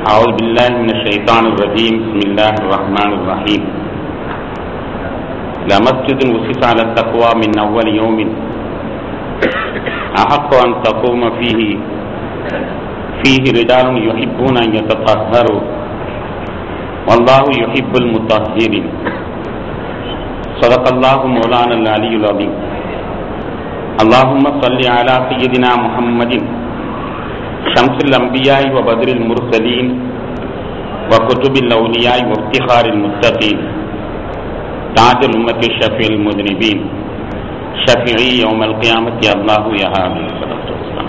أعوذ بالله من الشيطان الرجيم بسم الله الرحمن الرحيم لمسجد أسس على التقوى من أول يوم أحق أن تقوم فيه فيه رجال يحبون أن يتطهروا والله يحب المطهرين صدق الله مولانا العلي العظيم اللهم صل على سيدنا محمد شمس الأنبياء وبدر المرسلين وكتب الأولياء وافتخار المتقين تاج الأمة الشفيع المذنبين شفيعي يوم القيامة يا الله يا هادي صدقت والسلام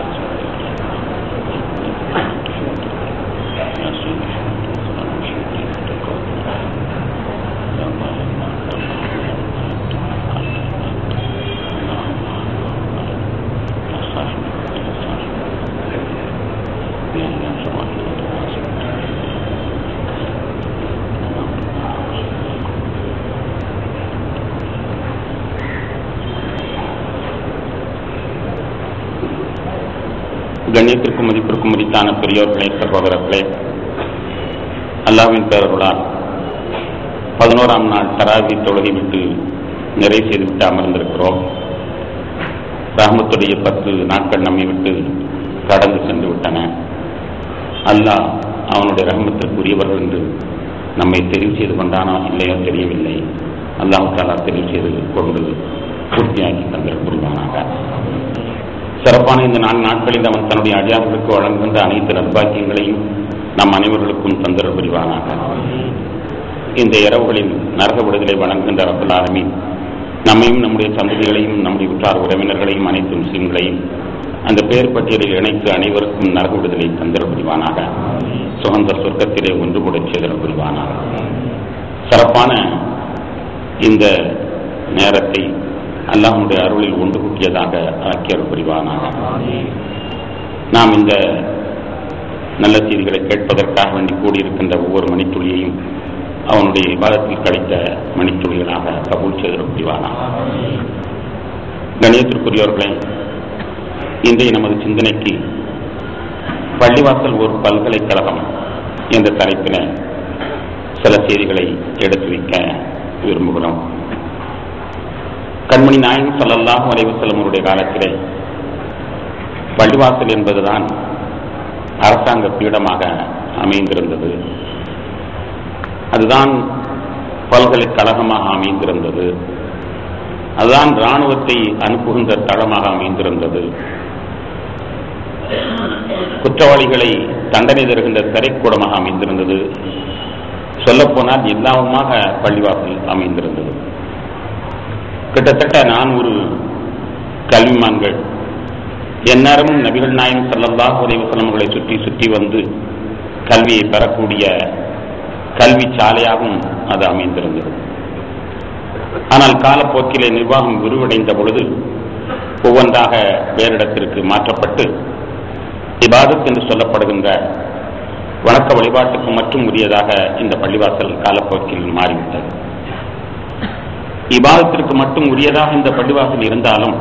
கண்ணியத்திற்கும் மதிப்பிற்கும் மதித்தான பெரியோர்களே சகோதரர்களே அல்லாவின் பேரருளால் பதினோராம் நாள் தராவி தொழுகை விட்டு நிறைவு செய்துவிட்டு அமர்ந்திருக்கிறோம் ரஹமத்துடைய பத்து நாட்கள் நம்மை விட்டு கடந்து சென்று விட்டன அல்லாஹ் அவனுடைய ரஹமத்திற்குரியவர்கள் என்று நம்மை தெரிவு செய்து கொண்டானோ இல்லையோ தெரியவில்லை அல்லாஹ் தாலா தெரிவு செய்து கொண்டு பூர்த்தியாக்கி தங்கள் புரிவானாக சிறப்பான இந்த நான்கு நாட்களில் அவன் தன்னுடைய அடியார்களுக்கு வழங்குகின்ற அனைத்து நற்பாக்கியங்களையும் நம் அனைவர்களுக்கும் தந்தர் புரிவானாக இந்த இரவுகளில் நரக விடுதலை வழங்குகின்ற ரப்பல் ஆலமீன் நம்மையும் நம்முடைய சந்ததிகளையும் நம்முடைய உற்றார் உறவினர்களையும் அனைத்து முஸ்லிம்களையும் அந்த பெயர் பட்டியலில் இணைத்து அனைவருக்கும் நரக விடுதலை தந்தர புரிவானாக சுகந்த சொர்க்கத்திலே ஒன்று கூட சேதர புரிவானாக சிறப்பான இந்த நேரத்தை அல்லாஹனுடைய அருளில் ஒன்று கூட்டியதாக ஆக்கியர் புரிவானாக நாம் இந்த நல்ல செய்திகளை கேட்பதற்காக வேண்டி கூடியிருக்கின்ற ஒவ்வொரு மணித்துளியையும் அவனுடைய விவாதத்தில் கழித்த மணித்துளிகளாக கபூல் செய்திட புரிவானாக கணியத்திற்குரியவர்களே இன்றைய நமது சிந்தனைக்கு பள்ளிவாசல் ஒரு பல்கலைக்கழகம் என்ற தலைப்பின சில செய்திகளை எடுத்து வைக்க விரும்புகிறோம் கண்மணி நாயகம் சல்லல்லாஹு அலைவசல்லம் அவருடைய காலத்திலே பள்ளிவாசல் என்பதுதான் அரசாங்க பீடமாக அமைந்திருந்தது அதுதான் பல்கலைக்கழகமாக அமைந்திருந்தது அதுதான் இராணுவத்தை அனுப்புகின்ற தளமாக அமைந்திருந்தது குற்றவாளிகளை தண்டனை தருகின்ற திரைக்கூடமாக அமைந்திருந்தது சொல்லப்போனால் எல்லாவுமாக பள்ளிவாசல் அமைந்திருந்தது கிட்டத்தட்ட நானூறு கல்விமான்கள் எந்நேரமும் நபிகள் நாயம் சல்லல்லாஹ் உதயவசலம் அவர்களை சுற்றி சுற்றி வந்து கல்வியை பெறக்கூடிய கல்வி சாலையாகவும் அது அமைந்திருந்தது ஆனால் காலப்போக்கிலே நிர்வாகம் விரிவடைந்த பொழுது ஒவ்வொன்றாக வேறிடத்திற்கு மாற்றப்பட்டு இபாதத் என்று சொல்லப்படுகின்ற வணக்க வழிபாட்டுக்கு மற்றும் உரியதாக இந்த பள்ளிவாசல் காலப்போக்கில் மாறிவிட்டது இபாதத்திற்கு மட்டும் உரியதாக இந்த பள்ளிவாசல் இருந்தாலும்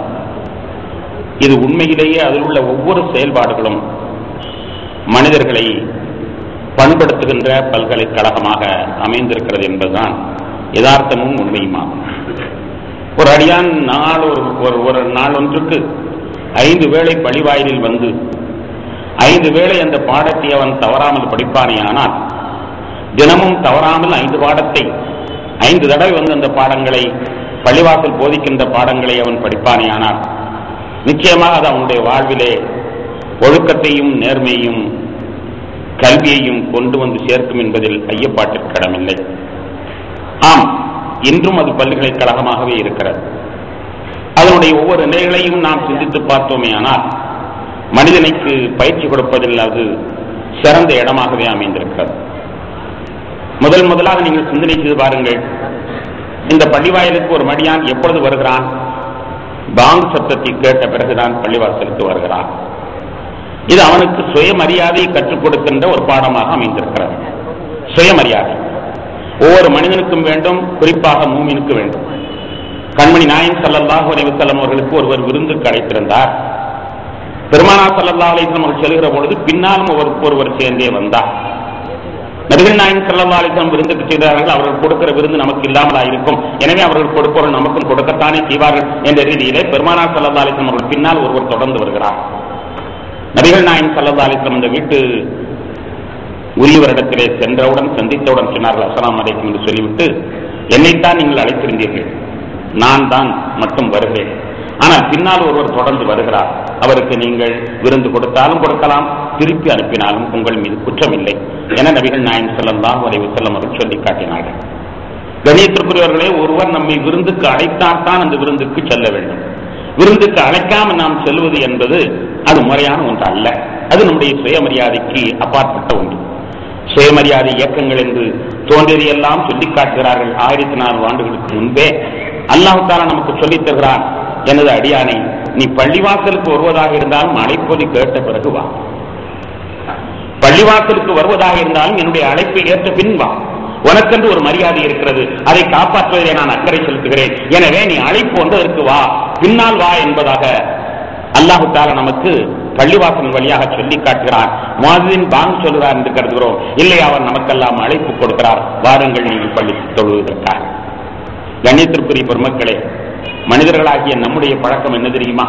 இது உண்மையிலேயே அதில் உள்ள ஒவ்வொரு செயல்பாடுகளும் மனிதர்களை பண்படுத்துகின்ற பல்கலைக்கழகமாக அமைந்திருக்கிறது என்பதுதான் யதார்த்தமும் உண்மையுமாகும் ஒரு அடியான் நாள் ஒரு ஒரு நாள் ஒன்றுக்கு ஐந்து வேளை பழிவாயிலில் வந்து ஐந்து வேளை அந்த பாடத்தை அவன் தவறாமல் படிப்பானேயானால் தினமும் தவறாமல் ஐந்து பாடத்தை ஐந்து தடவை வந்து அந்த பாடங்களை பள்ளிவாசல் போதிக்கின்ற பாடங்களை அவன் படிப்பானேயானால் நிச்சயமாக அது அவனுடைய வாழ்விலே ஒழுக்கத்தையும் நேர்மையும் கல்வியையும் கொண்டு வந்து சேர்க்கும் என்பதில் ஐயப்பாட்டிற்கு இடமில்லை ஆம் இன்றும் அது பல்கலைக்கழகமாகவே இருக்கிறது அதனுடைய ஒவ்வொரு நிலைகளையும் நாம் சிந்தித்து பார்த்தோமே ஆனால் மனிதனுக்கு பயிற்சி கொடுப்பதில் அது சிறந்த இடமாகவே அமைந்திருக்கிறது முதல் முதலாக நீங்கள் சிந்தனை செய்து பாருங்கள் இந்த பள்ளிவாயலுக்கு ஒரு மடியான் எப்பொழுது வருகிறான் பாங்கு சத்தத்தை கேட்ட பிறகுதான் பள்ளிவாசலுக்கு வருகிறான் இது அவனுக்கு சுயமரியாதையை கற்றுக் கொடுக்கின்ற ஒரு பாடமாக அமைந்திருக்கிறது சுயமரியாதை ஒவ்வொரு மனிதனுக்கும் வேண்டும் குறிப்பாக மூமினுக்கு வேண்டும் கண்மணி நாயன் சல்லல்லாஹு அலைஹி வஸல்லம் அவர்களுக்கு ஒருவர் விருந்துக்கு அழைத்திருந்தார் பெருமானா ஸல்லல்லாஹு அலைஹி வஸல்லம் அவர்கள் செல்கிற பொழுது பின்னாலும் ஒருவர் ஒருவர் சேர்ந்தே வந்தார் நபிகள் நாயகம் ஸல்லல்லாஹு அலைஹி வஸல்லம் விருந்துக்கு செய்தார்கள் அவர்கள் கொடுக்கிற விருந்து நமக்கு இல்லாமலா இருக்கும் எனவே அவர்கள் கொடுப்பவர்கள் நமக்கும் கொடுக்கத்தானே செய்வார்கள் என்ற ரீதியிலே பெருமானா ஸல்லல்லாஹு அலைஹி வஸல்லம் அவர்கள் பின்னால் ஒருவர் தொடர்ந்து வருகிறார் நபிகள் நாயகம் ஸல்லல்லாஹு அலைஹி வஸல்லம் இந்த வீட்டு உரியவரிடத்திலே சென்றவுடன் சந்தித்தவுடன் சொன்னார்கள் அஸ்ஸலாமு அலைக்கும் என்று சொல்லிவிட்டு என்னைத்தான் நீங்கள் அழைத்திருந்தீர்கள் நான் தான் மட்டும் வருகிறேன் ஆனால் பின்னால் ஒருவர் தொடர்ந்து வருகிறார் அவருக்கு நீங்கள் விருந்து கொடுத்தாலும் கொடுக்கலாம் திருப்பி அனுப்பினாலும் உங்கள் மீது குற்றம் இல்லை என நபிகள் நாயகம் ஸல்லல்லாஹு அலைஹி வஸல்லம் அவர்கள் சொல்லி காட்டினார்கள் கணியத்திற்குரியவர்களே ஒருவர் நம்மை விருந்துக்கு அழைத்தால்தான் அந்த விருந்துக்கு செல்ல வேண்டும் விருந்துக்கு அழைக்காம நாம் செல்வது என்பது அது முறையான ஒன்று அல்ல அது நம்முடைய சுயமரியாதைக்கு அப்பாற்பட்ட ஒன்று சுயமரியாதை இயக்கங்கள் என்று தோன்றியதையெல்லாம் சொல்லிக் காட்டுகிறார்கள் ஆயிரத்தி நானூறு ஆண்டுகளுக்கு முன்பே அல்லாஹு தாலா நமக்கு சொல்லித் தருகிறான் எனது அடியானை நீ பள்ளிவாசலுக்கு வருவதாக இருந்தாலும் அழைப்பொலி கேட்ட பிறகு வா பள்ளிவாசலுக்கு வருவதாக இருந்தாலும் என்னுடைய அழைப்பை ஏற்ற பின் வா உனக்கென்று ஒரு மரியாதை இருக்கிறது அதை காப்பாற்றுவதிலே நான் அக்கறை செலுத்துகிறேன் எனவே நீ அழைப்பு வந்ததற்கு வா பின்னால் வா என்பதாக அல்லாஹு தாலா நமக்கு பள்ளிவாசல் வழியாக சொல்லி காட்டுகிறான் மாதின் பாங் சொல்கிறார் என்று கருதுகிறோம் இல்லை அவர் நமக்கெல்லாம் அழைப்பு கொடுக்கிறார் வாருங்கள் நீங்கள் பள்ளி தொழுவதற்காக கண்ணியத்திற்குரிய பெருமக்களே மனிதர்களாகிய நம்முடைய பழக்கம் என்ன தெரியுமா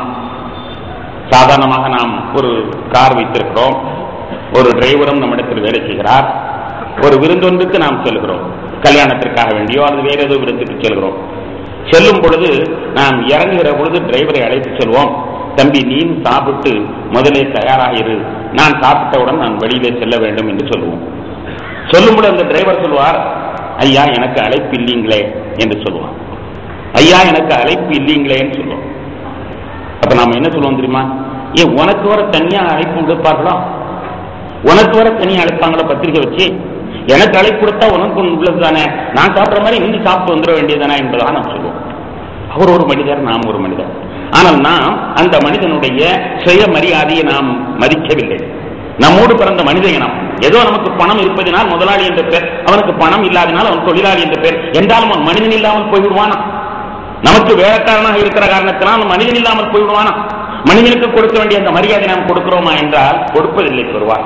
சாதாரணமாக நாம் ஒரு கார் வைத்திருக்கிறோம் ஒரு டிரைவரும் நம்மிடத்தில் வேலை செய்கிறார் ஒரு விருந்தொன்றுக்கு நாம் செல்கிறோம் கல்யாணத்திற்காக வேண்டியோ அல்லது வேற ஏதோ விருந்துக்கு செல்கிறோம் செல்லும் பொழுது நாம் இறங்குகிற பொழுது டிரைவரை அழைத்து செல்வோம் தம்பி நீயும் சாப்பிட்டு முதலே தயாராக இரு நான் சாப்பிட்டவுடன் நான் வெளியிலே செல்ல வேண்டும் என்று சொல்லுவோம் சொல்லும்போது அந்த டிரைவர் சொல்வார் ஐயா எனக்கு அழைப்பு இல்லீங்களே என்று சொல்லுவார் ஐயா எனக்கு அழைப்பு இல்லீங்களேன்னு சொல்லுவோம் அப்ப நாம என்ன சொல்லுவோம் தெரியுமா ஏன் உனக்கு வர தனியா அழைப்பு விடுப்பார்களோ உனக்கு வர தனியா அழைப்பாங்களோ பத்திரிக்கை வச்சு எனக்கு அழைப்பு கொடுத்தா உனக்கு ஒண்ணு உள்ளது தானே நான் சாப்பிட்ற மாதிரி நீ சாப்பிட்டு வந்துட வேண்டியதானே என்பதாக நாம் சொல்லுவோம் அவர் ஒரு மனிதர் நாம் ஒரு மனிதர் ஆனால் நாம் அந்த மனிதனுடைய சுய மரியாதையை நாம் மதிக்கவில்லை நம்மோடு பிறந்த மனித இனம் ஏதோ நமக்கு பணம் இருப்பதினால் முதலாளி என்ற பேர் அவனுக்கு பணம் இல்லாதனால் அவன் தொழிலாளி என்ற பேர் என்றாலும் அவன் மனிதன் இல்லாமல் போய்விடுவானா நமக்கு வேலைக்காரனாக இருக்கிற காரணத்தினால் மனிதன் இல்லாமல் போய்விடுவானா மனிதனுக்கு கொடுக்க வேண்டிய அந்த மரியாதை நாம் கொடுக்கிறோமா என்றால் கொடுப்பதில்லை பெறுவார்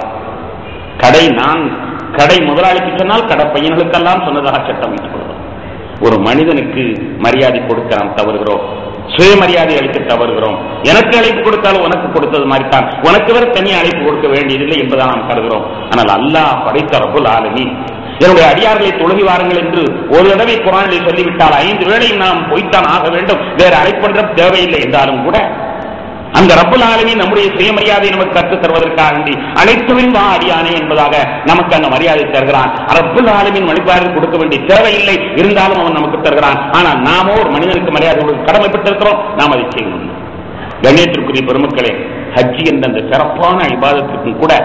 கடை நான் கடை முதலாளிக்கு சொன்னால் கடை பையன்களுக்கெல்லாம் சொன்னதாக சட்டம் வைத்துக் கொள்வோம் ஒரு மனிதனுக்கு மரியாதை கொடுக்க நாம் தவறுகிறோம் சுயமரியாதை அளிக்க தவறுகிறோம் எனக்கு அழைப்பு கொடுத்தாலும் உனக்கு கொடுத்தது மாதிரி தான் உனக்கு வர தனி அழைப்பு கொடுக்க வேண்டியதில்லை என்பதை நாம் கருதுகிறோம் ஆனால் அல்லாஹ் படைத்த ரபுல் ஆலமி என்னுடைய அடியார்களை தொழுகி வாருங்கள் என்று ஒரு தடவை குரானில் சொல்லிவிட்டால் ஐந்து வேளையும் நாம் போய்த்தான் ஆக வேண்டும் வேற அழைப்பன்ற தேவையில்லை என்றாலும் கூட அந்த ரப்புல் ஆலமீன் நம்முடைய சுயமரியாதை நமக்கு கற்றுத் தருவதற்காக வேண்டி அழைத்துவின் வா அடியானே என்பதாக நமக்கு அந்த மரியாதை தருகிறான் ரப்புல் ஆலமீன் வழிபாடு கொடுக்க வேண்டிய தேவையில்லை இருந்தாலும் அவன் நமக்கு தருகிறான் ஆனால் நாமோ ஒரு மனிதனுக்கு மரியாதை கொடுக்க கடமைப்பட்டிருக்கிறோம் நாம் அதை செய்யணும் கணேசத்திற்குரிய பெருமக்களே ஹஜ்ஜி என்ற அந்த சிறப்பான இபாதத்திற்கும் கூட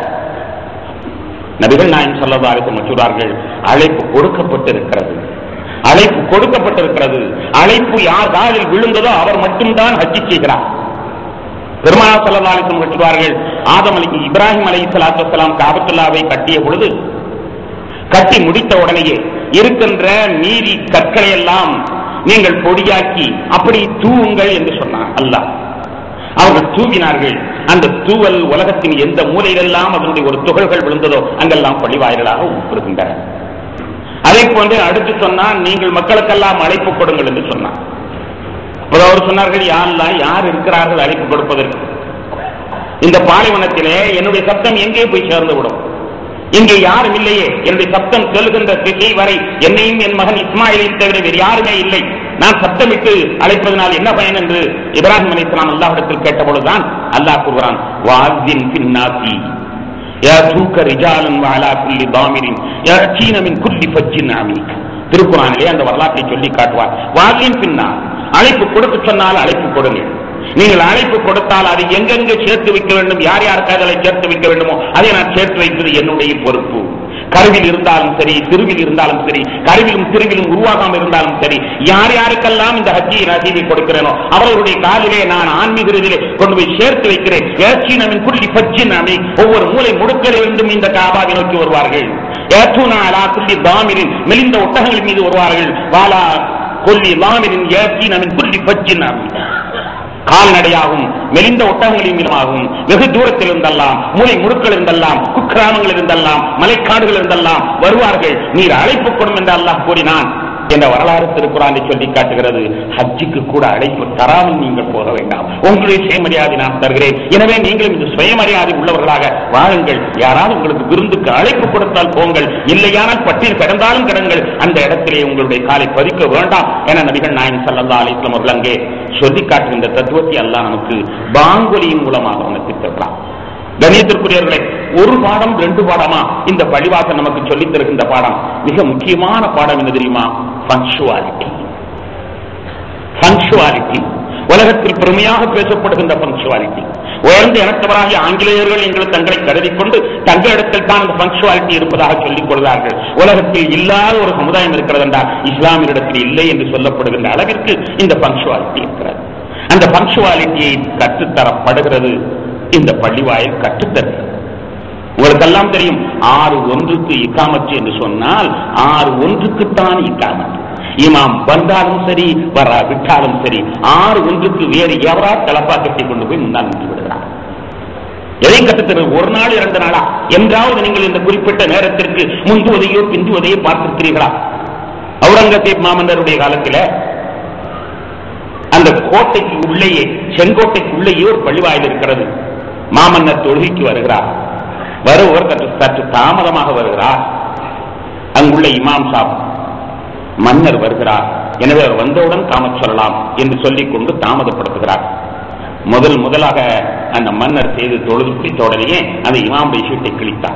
நபிகள் நாயன் சொல்லதா அழைத்து மற்றூரார்கள் அழைப்பு கொடுக்கப்பட்டிருக்கிறது அழைப்பு கொடுக்கப்பட்டிருக்கிறது அழைப்பு யார் காலில் விழுந்ததோ அவர் மட்டும்தான் ஹஜ்ஜி செய்கிறார் பெருமானா சல்லா அலிசம் கட்டுவார்கள் ஆதம் அலி இப்ராஹிம் அலி சலாத்து வலாம் காபத்துல்லாவை கட்டிய பொழுது கட்டி முடித்த உடனேயே இருக்கின்ற மீதி கற்களை எல்லாம் நீங்கள் பொடியாக்கி அப்படி தூவுங்கள் என்று சொன்னார் அல்லாஹ் அவர்கள் தூவினார்கள் அந்த தூவல் உலகத்தின் எந்த மூலையிலெல்லாம் அதனுடைய ஒரு துகள்கள் விழுந்ததோ அங்கெல்லாம் பள்ளிவாயிலாக உட்படுகின்றன அதை போன்று அடுத்து சொன்னான் நீங்கள் மக்களுக்கெல்லாம் அழைப்பு கொடுங்கள் என்று சொன்னான் அப்போது அவர் சொன்னார்கள் யாரெல்லாம் யார் இருக்கிறார்கள் அழைப்பு கொடுப்பதற்கு இந்த பாலைவனத்திலே என்னுடைய சப்தம் எங்கே போய் சேர்ந்து விடும் இங்கே யாரும் இல்லையே என்னுடைய சப்தம் செல்கின்ற திசை வரை என்னையும் என் மகன் இஸ்மாயிலையும் தவிர வேறு யாருமே இல்லை நான் சப்தமிட்டு அழைப்பதனால் என்ன பயன் என்று இப்ராஹிம் அலி இஸ்லாம் அல்லாஹிடத்தில் கேட்டபொழுதுதான் அல்லாஹ் கூறுகிறான் வாசின் பின்னாசி ياتوك رجالا وعلى كل ضامر ياتين من كل فج عميق திருக்குறானிலே அந்த வரலாற்றை சொல்லி காட்டுவார் வாலின் பின்னா அழைப்பு கொடுக்க சொன்னால் அழைப்பு கொடுங்கள் நீங்கள் அழைப்பு கொடுத்தால் அதை எங்கெங்கே சேர்த்து வைக்க வேண்டும் யார் யாருக்கு அதில் சேர்த்து வைக்க வேண்டுமோ அதை நான் சேர்த்து வைப்பது என்னுடைய பொறுப்பு கருவில் இருந்தாலும் சரி திருவில் இருந்தாலும் சரி கருவிலும் திருவிலும் உருவாகாமல் இருந்தாலும் சரி யார் யாருக்கெல்லாம் இந்த ஹஜ்ஜி நசீவை கொடுக்கிறேனோ அவர்களுடைய காலிலே நான் ஆன்மீக ரீதியிலே கொண்டு போய் சேர்த்து வைக்கிறேன் ஏச்சீனமின் குள்ளி பச்சின் அமை ஒவ்வொரு மூலை முடுக்கலிருந்தும் இந்த காபாவை நோக்கி வருவார்கள் ஏற்றுனா அலா குள்ளி தாமிரின் மெலிந்த ஒட்டகங்கள் மீது வருவார்கள் வாலா கொல்லி லாமிரின் ஏச்சீனமின் குள்ளி பச்சின் அமை கால்நடையாகவும் மெலிந்த ஒட்டகங்களின் மீதமாகவும் வெகு தூரத்தில் இருந்தெல்லாம் மூலை முடுக்கள் இருந்தெல்லாம் குக்கிராமங்கள் இருந்தெல்லாம் மலைக்காடுகள் இருந்தெல்லாம் வருவார்கள் நீர் அழைப்பு கொடும் என்று அல்லாஹ் கூறினான் என்ற வரலாறு திருக்குறானை சொல்லி காட்டுகிறது ஹஜ்ஜுக்கு கூட அழைப்பு தராமல் நீங்கள் போக வேண்டாம் உங்களுடைய சுயமரியாதை நான் தருகிறேன் எனவே நீங்களும் இந்த சுயமரியாதை உள்ளவர்களாக வாழுங்கள் யாராவது உங்களுக்கு விருந்துக்கு அழைப்பு கொடுத்தால் போங்கள் இல்லையானால் பட்டியல் கிடந்தாலும் கிடங்கள் அந்த இடத்திலே உங்களுடைய காலை பதிக்க வேண்டாம் என நபிகள் நாயன் சல்லல்லா அலிஸ்லாம் அவர்கள் அங்கே சொல்லி காட்டுகின்ற தத்துவத்தை அல்லாஹ் நமக்கு பாங்கொலியின் மூலமாக உணர்த்திருக்கிறான் கணியத்திற்குரியவர்களே ஒரு பாடம் ரெண்டு பாடமா இந்த பழிவாசல் நமக்கு சொல்லித் தருகின்ற பாடம் மிக முக்கியமான பாடம் என்ன தெரியுமா பங்க்சுவாலிட்டி பங்க்சுவாலிட்டி உலகத்தில் பெருமையாக பேசப்படுகின்ற பங்க்சுவாலிட்டி உயர்ந்த இனத்தவராகிய ஆங்கிலேயர்கள் எங்கள் தங்களை கருதி கொண்டு தங்களிடத்தில் தான் அந்த பங்க்சுவாலிட்டி இருப்பதாக சொல்லிக் கொள்கிறார்கள் உலகத்தில் இல்லாத ஒரு சமுதாயம் இருக்கிறது என்றால் இஸ்லாமியரிடத்தில் இல்லை என்று சொல்லப்படுகின்ற அளவிற்கு இந்த பங்க்சுவாலிட்டி இருக்கிறது அந்த பங்க்சுவாலிட்டியை கற்றுத்தரப்படுகிறது இந்த பள்ளிவாயில் கற்றுத்தருகிறது உங்களுக்கெல்லாம் தெரியும் ஆறு ஒன்றுக்கு இக்காமத்து என்று சொன்னால் ஆறு ஒன்றுக்குத்தான் இக்காமத்து இமாம் வந்தாலும் சரி வராவிட்டாலும் சரி ஆறு ஒன்றுக்கு வேறு எவரா தலப்பா கட்டி கொண்டு போய் முன்னால் நின்று விடுகிறார் எதை கற்றுத்தரு ஒரு நாள் இரண்டு நாளா என்றாவது நீங்கள் இந்த குறிப்பிட்ட நேரத்திற்கு முந்துவதையோ பிந்துவதையோ பார்த்திருக்கிறீர்களா அவுரங்கசீப் மாமன்னருடைய காலத்தில் அந்த கோட்டைக்கு உள்ளேயே செங்கோட்டைக்கு உள்ளேயே ஒரு பள்ளிவாயில் இருக்கிறது மாமன்னர் தொழுகைக்கு வருகிறார் வருவர் சற்று சற்று தாமதமாக வருகிறார் அங்குள்ள இமாம் சாப் மன்னர் வருகிறார் எனவே அவர் வந்தவுடன் காமச் சொல்லலாம் என்று சொல்லிக் கொண்டு தாமதப்படுத்துகிறார் முதல் முதலாக அந்த மன்னர் செய்து தொழுது பிடித்த உடனேயே அந்த இமாமுடைய சீட்டை கிழித்தார்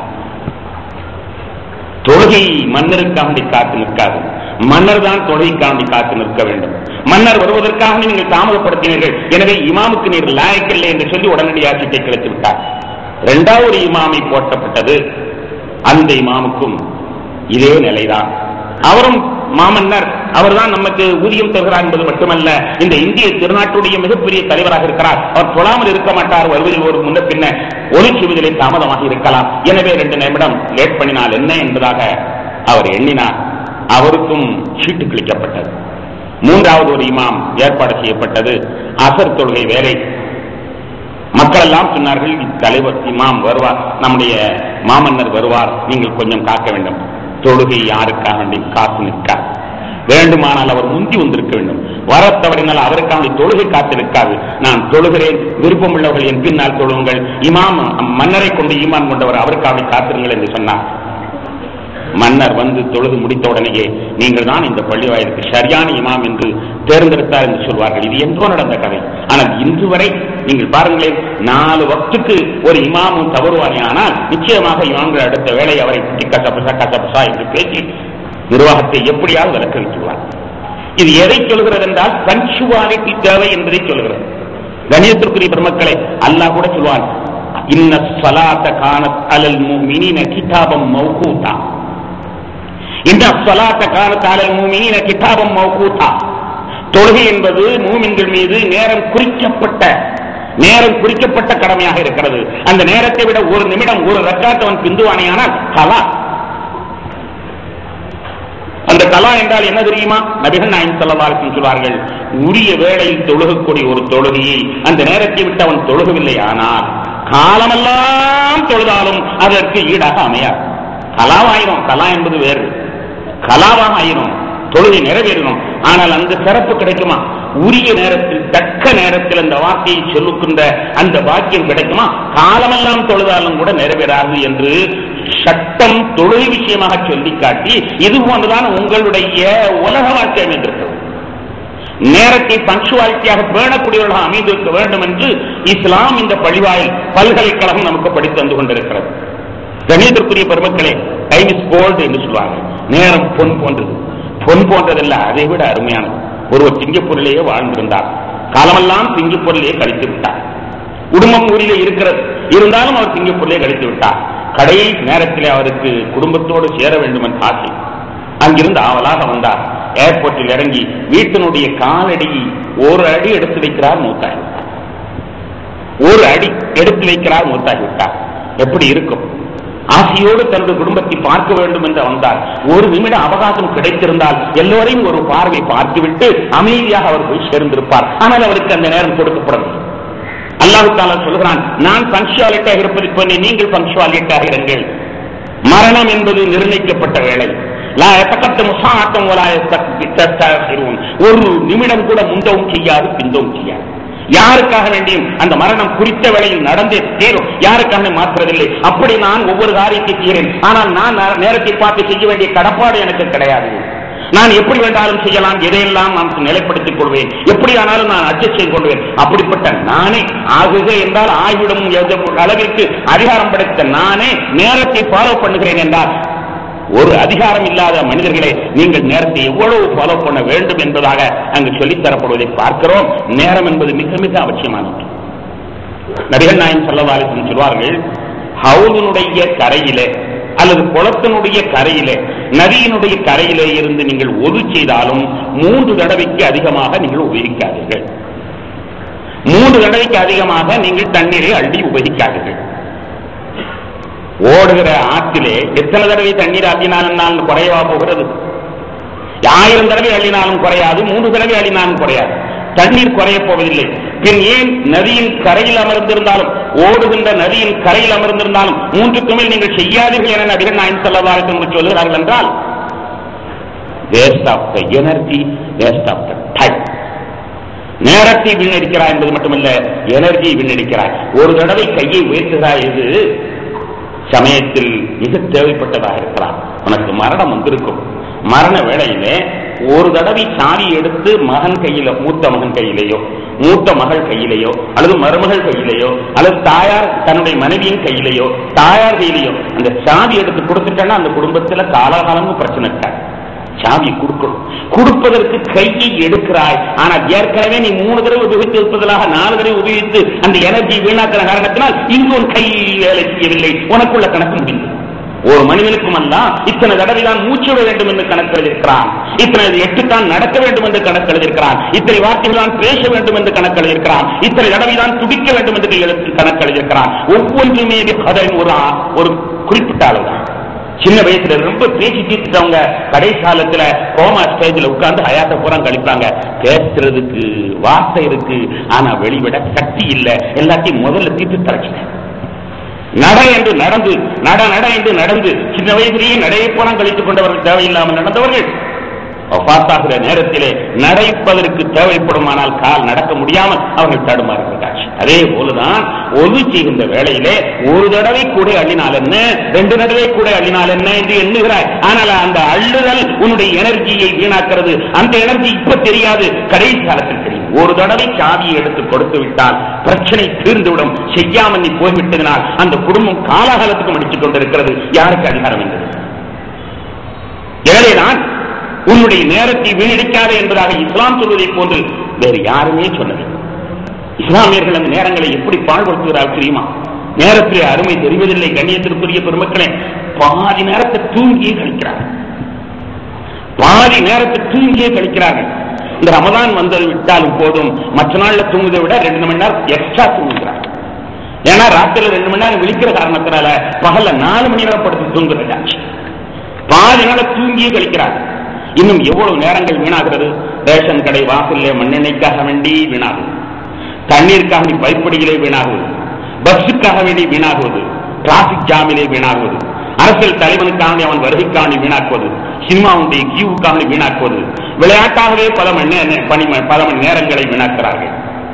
தொழுகை மன்னருக்காண்டி காத்து நிற்காது மன்னர் தான் தொழுகைக்காண்டி காத்து நிற்க வேண்டும் மன்னர் வருவதற்காக நீங்கள் தாமதப்படுத்தினீர்கள் எனவே இமாமுக்கு நீர் லாயக்கில்லை என்று சொல்லி உடனடியாக சீட்டை கிழித்து விட்டார் இரண்டாவது இமாமை போட்டப்பட்டது அந்த இமாமுக்கும் இதே நிலைதான் அவரும் மாமன்னர் அவர்தான் நமக்கு ஊதியம் தருகிறார் என்பது மட்டுமல்ல இந்த இந்திய திருநாட்டுடைய மிகப்பெரிய தலைவராக இருக்கிறார் அவர் தொழாமல் இருக்க மாட்டார் வருவதில் ஒரு முன்ன பின்ன ஒளி சுவிதலை தாமதமாக இருக்கலாம் எனவே ரெண்டு நிமிடம் லேட் பண்ணினால் என்ன என்பதாக அவர் எண்ணினார் அவருக்கும் சீட்டு கிழிக்கப்பட்டது மூன்றாவது ஒரு இமாம் ஏற்பாடு செய்யப்பட்டது அசர் தொழுகை வேலை மக்கள் எல்லாம் சொன்னார்கள் தலைவர் இமாம் வருவார் நம்முடைய மாமன்னர் வருவார் நீங்கள் கொஞ்சம் காக்க வேண்டும் தொழுகை யாருக்காக வேண்டி காத்து நிற்கார் வேண்டுமானால் அவர் முந்தி வந்திருக்க வேண்டும் வர தவறினால் அவருக்காக தொழுகை காத்து நிற்காது நான் தொழுகிறேன் விருப்பம் உள்ளவர்கள் என் பின்னால் தொழுங்கள் இமாம் மன்னரை கொண்டு ஈமான் கொண்டவர் அவருக்காக காத்திருங்கள் என்று சொன்னார் மன்னர் வந்து தொழுது முடித்த உடனேயே நீங்கள் தான் இந்த பள்ளி வாயிலுக்கு சரியான இமாம் என்று தேர்ந்தெடுத்தார் என்று சொல்வார்கள் இது என்றோ நடந்த கதை ஆனால் இன்று வரை நீங்கள் பாருங்களேன் நாலு வக்துக்கு ஒரு இமாமும் தவறுவானே ஆனால் நிச்சயமாக இமாம்கள் அடுத்த வேலை அவரை கசபசா கசபசா என்று பேசி நிர்வாகத்தை எப்படியாவது விளக்க வைத்துள்ளார் இது எதை சொல்கிறது என்றால் பஞ்சுவாலிட்டி தேவை என்பதை சொல்கிறது கணியத்திற்குரிய பெருமக்களே அல்லாஹ் கூட சொல்வான் இன்ன சலாத்த காணத் அலல் முஃமினீன கிதாபம் மௌகூதா இந்த சலாத்த காணத் அலல் முஃமினீன கிதாபம் மௌகூதா தொழுகை என்பது மூமின்கள் மீது நேரம் குறிக்கப்பட்ட நேரம் குறிக்கப்பட்ட கடமையாக இருக்கிறது அந்த நேரத்தை விட ஒரு நிமிடம் ஒரு ரக்காத்தவன் பிந்துவானையானால் கலா அந்த கலா என்றால் என்ன தெரியுமா நபிகள் நாயன் செல்லவாருக்கும் சொல்வார்கள் உரிய வேளையில் தொழுகக்கூடிய ஒரு தொழுகையை அந்த நேரத்தை விட்டு அவன் தொழுகவில்லை ஆனால் காலமெல்லாம் தொழுதாலும் அதற்கு ஈடாக அமையாது கலாவாயிரும் கலா என்பது வேறு கலாவாக ஆயிரும் தொழுகை நிறைவேறணும் ஆனால் அந்த சிறப்பு கிடைக்குமா உரிய நேரத்தில் தக்க நேரத்தில் அந்த வார்த்தையை சொல்லுகின்ற அந்த வாக்கியம் கிடைக்குமா காலமெல்லாம் தொழுதாலும் கூட நிறைவேறாது என்று சட்டம் தொழில் விஷயமாக சொல்லி காட்டி இது போன்றுதான் உங்களுடைய உலக வாழ்க்கை அமைந்திருக்கிறது நேரத்தை பங்க்சுவாலிட்டியாக பேணக்கூடியவர்களாக அமைந்திருக்க வேண்டும் என்று இஸ்லாம் இந்த பழிவாயில் பல்கலைக்கழகம் நமக்கு படித்து வந்து கொண்டிருக்கிறது கணிதத்திற்குரிய பெருமக்களே டைம் இஸ் கோல்டு என்று சொல்வாங்க நேரம் பொன் போன்றது பொன் போன்றதல்ல அதை விட அருமையானது ஒருவர் சிங்கப்பூரிலேயே வாழ்ந்திருந்தார் காலமெல்லாம் சிங்கப்பூரிலேயே கழித்து விட்டார் குடும்பம் ஊரிலே இருக்கிறது இருந்தாலும் அவர் சிங்கப்பூரிலே கழித்து விட்டார் கடைசி நேரத்தில் அவருக்கு குடும்பத்தோடு சேர வேண்டும் என்ற ஆசை அங்கிருந்து ஆவலாக வந்தார் ஏர்போர்ட்டில் இறங்கி வீட்டினுடைய காலடி ஒரு அடி எடுத்து வைக்கிறார் மூத்தாகிவிட்டார் ஒரு அடி எடுத்து வைக்கிறார் மூத்தாகிவிட்டார் எப்படி இருக்கும் ஆசையோடு தன்னுடைய குடும்பத்தை பார்க்க வேண்டும் என்று வந்தார் ஒரு நிமிட அவகாசம் கிடைத்திருந்தால் எல்லோரையும் ஒரு பார்வை பார்த்துவிட்டு அமைதியாக அவர் போய் சேர்ந்திருப்பார் ஆனால் அவருக்கு அந்த நேரம் கொடுக்கப்படவில்லை அல்லாஹு தாலா சொல்கிறான் நான் பங்க்சுவாலிட்டியாக இருப்பதற்கு வேண்டி நீங்கள் பங்க்சுவாலிட்டியாக இருங்கள் மரணம் என்பது நிர்ணயிக்கப்பட்ட வேலை லா எத்தக்கத்து முசாத்தம் ஒலா எத்தக்கத்தின் ஒரு நிமிடம் கூட முந்தவும் செய்யாது பிந்தவும் செய்யாது யாருக்காக வேண்டியும் அந்த மரணம் குறித்த வேளையில் நடந்தே தீரும் யாருக்காக மாற்றுவதில்லை அப்படி நான் ஒவ்வொரு காரியத்தை செய்கிறேன் ஆனால் நான் நே- நேரத்தை பார்த்து செய்ய வேண்டிய கடப்பாடு எனக்கு கிடையாது நான் எப்படி வேண்டாலும் செய்யலாம் எதையெல்லாம் நான் நிலைப்படுத்திக் கொள்வேன் எப்படி ஆனாலும் நான் அட்ஜஸ்ட் செய்து கொள்வேன் அப்படிப்பட்ட நானே ஆகுக என்றால் ஆகிவிடும் என்ற அளவிற்கு அதிகாரம் படைத்த நானே நேரத்தை ஃபாலோ பண்ணுகிறேன் என்றால் ஒரு அதிகாரம் இல்லாத மனிதர்களே நீங்கள் நேரத்தை எவ்வளவு ஃபாலோ பண்ண வேண்டும் என்பதாக அங்கு சொல்லித் தரப்படுவதை பார்க்கிறோம் நேரம் என்பது மிக மிக அவசியமானது நபிகள் நாயன் சொல்லவாலிசன் சொல்வார்கள் ஹவுலினுடைய கரையிலே அல்லது குளத்தினுடைய கரையிலே நதியினுடைய கரையிலே இருந்து நீங்கள் ஒது செய்தாலும் மூன்று தடவைக்கு அதிகமாக நீங்கள் உபயோகிக்காதீர்கள் மூன்று தடவைக்கு அதிகமாக நீங்கள் தண்ணீரை அள்ளி உபயோகிக்காதீர்கள் ஓடுகிற ஆற்றிலே எத்தனை தடவை தண்ணீர் அள்ளினாலும் நான் குறையவா போகிறது ஆயிரம் தடவை அள்ளினாலும் குறையாது மூன்று தடவை அள்ளினாலும் குறையாது தண்ணீர் குறையப் போவதில்லை பின் ஏன் நதியின் கரையில் அமர்ந்திருந்தாலும் ஓடுகின்ற நதியின் கரையில் அமர்ந்திருந்தாலும் மூன்றுக்கு மேல் நீங்கள் செய்யாதீர்கள் என நபிகள் நாயன் செல்லவார்கள் என்று சொல்கிறார்கள் என்றால் waste of the energy waste of the time நேரத்தை வீணடிக்கிறாய் என்பது மட்டுமல்ல எனர்ஜியை வீணடிக்கிறாய் ஒரு தடவை கையை உயர்த்துகிறாய் இது சமயத்தில் மிக தேவைப்பட்டதாக இருக்கலாம் உனக்கு மரணம் வந்திருக்கும் மரண வேளையிலே ஒரு தடவை சாவி எடுத்து மகன் கையில மூத்த மகன் கையிலேயோ மூத்த மகள் கையிலேயோ அல்லது மருமகள் கையிலேயோ அல்லது தாயார் தன்னுடைய மனைவியின் கையிலேயோ தாயார் கையிலேயோ அந்த சாவி எடுத்து கொடுத்துட்டேன்னா அந்த குடும்பத்துல காலாகாலமும் பிரச்சனை இருக்காது சாவி கொடுக்கணும் கொடுப்பதற்கு கையை எடுக்கிறாய் ஆனால் ஏற்கனவே நீ மூணு தடவை உபயோகித்து இருப்பதற்காக நாலு தடவை உபயோகித்து அந்த எனர்ஜி வீணாக்கிற காரணத்தினால் இங்கு உன் கை வேலை செய்யவில்லை உனக்குள்ள கணக்கு முடிந்தது ஒரு மனிதனுக்கும் அல்ல இத்தனை தடவை தான் மூச்சு விட வேண்டும் என்று கணக்கு எழுதியிருக்கிறான் இத்தனை எட்டு தான் நடக்க வேண்டும் என்று கணக்கு எழுதியிருக்கிறான் இத்தனை வார்த்தைகள் தான் பேச வேண்டும் என்று கணக்கு எழுதியிருக்கிறான் இத்தனை தடவை தான் துடிக்க வேண்டும் என்று எழுத்து கணக்கு எழுதியிருக்கிறான் ஒவ்வொன்றுமே அதன் ஒரு ஆ- ஒரு குறிப்பிட்ட அளவு தான் சின்ன வயசுல ரொம்ப பேசி தீர்த்துட்டவங்க கடைசி காலத்துல கோமா ஸ்டேஜ்ல உட்கார்ந்து ஹயாத்த பூரா கழிப்பாங்க பேசுறதுக்கு வார்த்தை இருக்கு ஆனா வெளிவிட சக்தி இல்ல எல்லாத்தையும் முதல்ல தீர்த்து தரச்சிட்டேன் நட என்று நடந்து நட நட என்று நடந்து சின்ன வயதிலேயே நடையை பூரா கழித்துக் கொண்டவர்கள் தேவையில்லாமல் நடந்தவர்கள் பார்த்தாகிற நேரத்திலே நடைப்பதற்கு தேவைப்படுமானால் கால் நடக்க முடியாமல் அவர்கள் தடுமாறுகிற காட்சி அதே போலதான் ஒது செய்கின்ற வேளையிலே ஒரு தடவை கூட அள்ளினால் என்ன ரெண்டு தடவை கூட அள்ளினால் என்ன என்று எண்ணுகிறாய் ஆனால் அந்த அள்ளுதல் உன்னுடைய எனர்ஜியை வீணாக்கிறது அந்த எனர்ஜி இப்ப தெரியாது கடைசி காலத்தில் தெரியும் ஒரு தடவை சாவியை எடுத்து கொடுத்து விட்டால் பிரச்சனை தீர்ந்துவிடும் செய்யாமல் நீ போய்விட்டதினால் அந்த குடும்பம் காலாகாலத்துக்கு முடித்துக் கொண்டிருக்கிறது யாருக்கு அதிகாரம் என்றது எனவேதான் உன்னுடைய நேரத்தை வீணடிக்காதே என்பதாக இஸ்லாம் சொல்வதை போன்று வேறு யாருமே சொன்னது இஸ்லாமியர்கள் அந்த நேரங்களை எப்படி பாழ்படுத்துகிறார்கள் தெரியுமா நேரத்திலே அருமை தெரிவதில்லை கண்ணியத்திற்குரிய பெருமக்களே பாதி நேரத்தை தூங்கியே கழிக்கிறார்கள் பாதி நேரத்தை தூங்கியே கழிக்கிறார்கள் இந்த ரமதான் வந்தது விட்டாலும் போதும் மற்ற நாள்ல தூங்குவதை விட ரெண்டு மணி நேரம் எக்ஸ்ட்ரா தூங்குகிறார்கள் ஏன்னா ராத்திரில ரெண்டு மணி நேரம் விழிக்கிற காரணத்தினால பகல்ல நாலு மணி நேரம் படுத்து தூங்குறதாச்சு பாதி நேரம் தூங்கியே கழிக்கிறார்கள் இன்னும் எவ்வளவு நேரங்கள் வீணாகிறது ரேஷன் கடை வாசல்ல மண்ணெண்ணெய்க்காக வேண்டி வீணாகுது தண்ணீருக்காக வேண்டி பைப்படிகளே வீணாகுவது பஸ்ஸுக்காக வேண்டி வீணாகுவது டிராபிக் ஜாமிலே வீணாகுவது அரசியல் தலைவனுக்காக வேண்டி அவன் வருகைக்காக வீணாக்குவது சினிமாவுடைய கியூவுக்காக வேண்டி வீணாக்குவது விளையாட்டாகவே பல மணி நே- பணி பல மணி நேரங்களை வீணாக்கிறார்கள்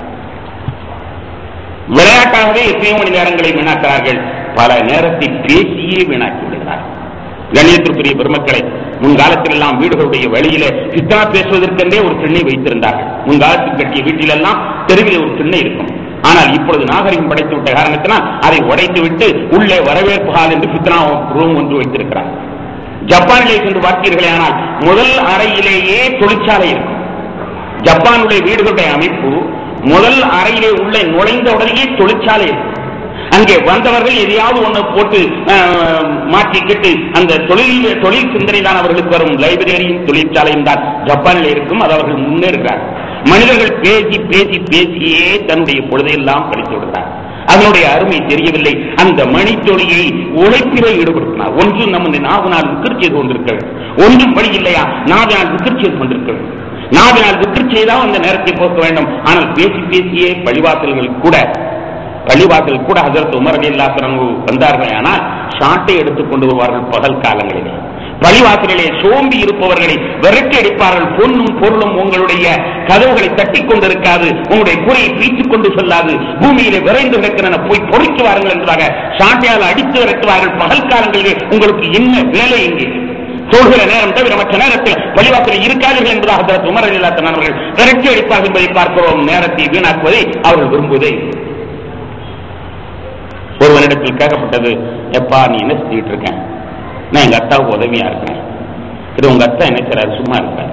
விளையாட்டாகவே எத்தனையோ மணி நேரங்களை வீணாக்கிறார்கள் பல நேரத்தை பேசியே வீணாக்கி விடுகிறார்கள் கண்ணியத்திற்குரிய பெருமக்களை முன்காலத்தில் எல்லாம் வீடுகளுடைய வெளியில பித்தா பேசுவதற்கென்றே ஒரு திண்ணை வைத்திருந்தார்கள் முன்காலத்தில் கட்டிய வீட்டிலெல்லாம் தெருவிலே ஒரு திண்ணை இருக்கும் ஆனால் இப்பொழுது நாகரிகம் படைத்து விட்ட காரணத்தினால் அதை உடைத்து விட்டு உள்ளே வரவேற்பு ஹால் என்று பித்னா ரூம் ஒன்று வைத்திருக்கிறார் ஜப்பானிலே சென்று பார்த்தீர்களே ஆனால் முதல் அறையிலேயே தொழிற்சாலை இருக்கும் ஜப்பானுடைய வீடுகளுடைய அமைப்பு முதல் அறையிலே உள்ளே நுழைந்த உடனேயே தொழிற்சாலை இருக்கும் அங்கே வந்தவர்கள் எதையாவது ஒண்ணு போட்டு அஹ், மாற்றிக்கிட்டு அந்த தொழில் தொழில் சிந்தனை தான் அவர்களுக்கு வரும் லைப்ரரியும் தொழிற்சாலையும் தான் ஜப்பானில் இருக்கும் அது அவர்கள் முன்னேறுகிறார் மனிதர்கள் பேசி பேசி பேசியே தன்னுடைய பொழுதையெல்லாம் கழித்து விடுகிறார் அதனுடைய அருமை தெரியவில்லை அந்த மணித்தொழியை உழைப்பிலே ஈடுபடுத்தினார் ஒன்று நம்ம நாவினால் விக்கிர் செய்து கொண்டிருக்கிறது ஒன்றும் வழி இல்லையா நாவினால் விக்கிர் செய்து கொண்டிருக்கிறது நாவினால் விக்கிர் செய்தால் அந்த நேரத்தை போக்க வேண்டும் ஆனால் பேசி பேசியே பழிவாசல்கள் கூட பள்ளிவாசல் கூட ஹசரத் உமர் அலி வந்தார்கள் ஆனால் ஷாட்டை எடுத்துக் கொண்டு வருவார்கள் பகல் காலங்களிலே பழிவாசலிலே சோம்பி இருப்பவர்களை விரட்டி அடிப்பார்கள் பொன்னும் பொருளும் உங்களுடைய கதவுகளை தட்டி கொண்டிருக்காது உங்களுடைய கூரையை பீச்சுக் கொண்டு செல்லாது பூமியிலே விரைந்து கிடக்கின்றன போய் பொறுக்கி வாருங்கள் என்பதாக சாட்டையால் அடித்து விரட்டுவார்கள் பகல் காலங்களிலே உங்களுக்கு என்ன வேலை இங்கே சொல்கிற நேரம் தவிர மற்ற நேரத்தில் பழிவாசல் இருக்காதீர்கள் என்பதாக ஹசரத் உமர் அலி அவர்கள் விரட்டி அடிப்பார்கள் என்பதை பார்க்கிறோம் நேரத்தை வீணாக்குவதை அவர்கள் விரும்புவதே இல்லை. ஒருவனிடத்தில் கேட்கப்பட்டது எப்பா நீ என்ன செஞ்சுட்டு இருக்கேன் நான் எங்க அத்தாவுக்கு உதவியா இருக்கேன் இது உங்க அத்தா என்ன செய்றாரு சும்மா இருப்பேன்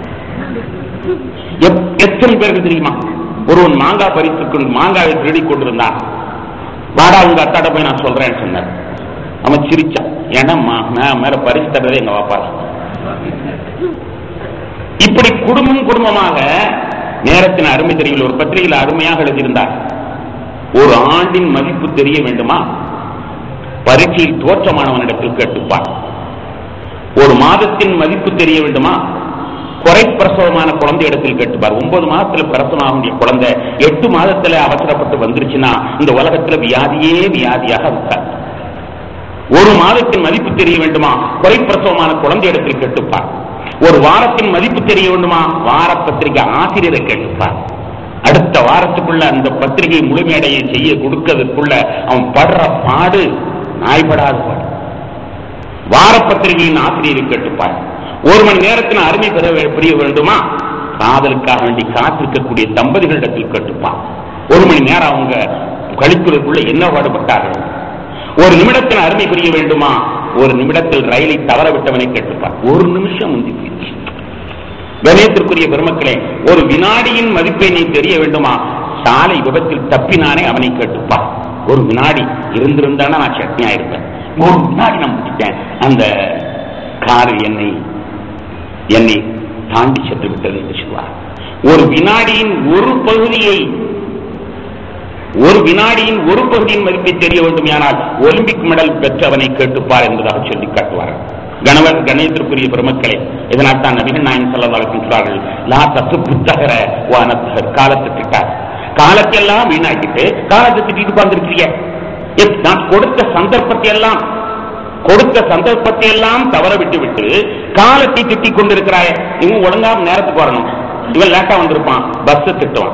எப்- எத்தனை பேருக்கு தெரியுமா ஒருவன் மாங்காய் பறித்து கொண்டு மாங்காயை திருடி கொண்டிருந்தான் வாடா உங்க அத்தாட்ட போய் நான் சொல்றேன்னு சொன்னார் அவன் சிரிச்சான் ஏன்னா மா- நான் மேல பரிசு தர்றதே எங்க வாப்பா இப்படி குடும்பம் குடும்பமாக நேரத்தின் அருமை தெரியல ஒரு பத்திரிகையில் அருமையாக எழுதியிருந்தார் ஒரு ஆண்டின் மதிப்பு தெரிய வேண்டுமா பரீட்சையில் தோற்றமானவனிடத்தில் கேட்டுப்பார் ஒரு மாதத்தின் மதிப்பு தெரிய வேண்டுமா குறை பிரசவமான குழந்தை இடத்தில் கேட்டுப்பார் ஒன்பது மாதத்துல பிரசவம் வேண்டிய குழந்தை எட்டு மாதத்துல அவசரப்பட்டு வந்துருச்சுன்னா இந்த உலகத்துல வியாதியே வியாதியாக இருக்காது ஒரு மாதத்தின் மதிப்பு தெரிய வேண்டுமா குறை பிரசவமான குழந்தை இடத்தில் கேட்டுப்பார் ஒரு வாரத்தின் மதிப்பு தெரிய வேண்டுமா வார பத்திரிகை ஆசிரியரை கேட்டுப்பார் அடுத்த வாரத்துக்குள்ள அந்த பத்திரிகை முழுமையடைய செய்ய கொடுக்கிறதுக்குள்ள அவன் படுற பாடு நாய்படாத பாடு வார பத்திரிகையின் ஆசிரியரை கேட்டுப்பார் ஒரு மணி நேரத்தின் அருமை பெற வே- புரிய வேண்டுமா காதலுக்காக வேண்டி காத்திருக்கக்கூடிய தம்பதிகளிடத்தில் கேட்டுப்பார் ஒரு மணி நேரம் அவங்க கழிப்பதற்குள்ள என்ன பாடுபட்டார்கள் ஒரு நிமிடத்தில் அருமை புரிய வேண்டுமா ஒரு நிமிடத்தில் ரயிலை தவற விட்டவனை கேட்டுப்பார் ஒரு நிமிஷம் முந்தி போயிடுச்சு கணேசத்திற்குரிய பெருமக்களே ஒரு வினாடியின் மதிப்பை நீ தெரிய வேண்டுமா சாலை விபத்தில் தப்பினானே அவனை கேட்டுப்பார் ஒரு வினாடி இருந்திருந்தானா நான் சட்னியா இருப்பேன் ஒரு வினாடி நான் முடிச்சிட்டேன் அந்த கார் என்னை என்னை தாண்டி சென்று விட்டது என்று சொல்வார் ஒரு வினாடியின் ஒரு பகுதியை ஒரு வினாடியின் ஒரு பகுதியின் மதிப்பை தெரிய வேண்டுமானால் ஒலிம்பிக் மெடல் பெற்றவனை கேட்டுப்பார் என்பதாக சொல்லி காட்டுவார்கள் கணவர் கணேசத்திற்குரிய பெருமக்களே இதனால் தான் நபிகள் நாயன் செல்லவாள் சொல்றார்கள் லா தத்து புத்தகர வானத்தகர் காலத்தை திட்டார் காலத்தையெல்லாம் வீணாக்கிட்டு காலத்தை திட்டிட்டு உட்கார்ந்துருக்கிறீங்க நான் கொடுத்த சந்தர்ப்பத்தை எல்லாம் கொடுத்த சந்தர்ப்பத்தை எல்லாம் தவற விட்டு விட்டு காலத்தை திட்டிக் கொண்டிருக்கிறாய் இவன் ஒழுங்காம நேரத்துக்கு வரணும் இவன் லேட்டா வந்திருப்பான் பஸ் திட்டுவான்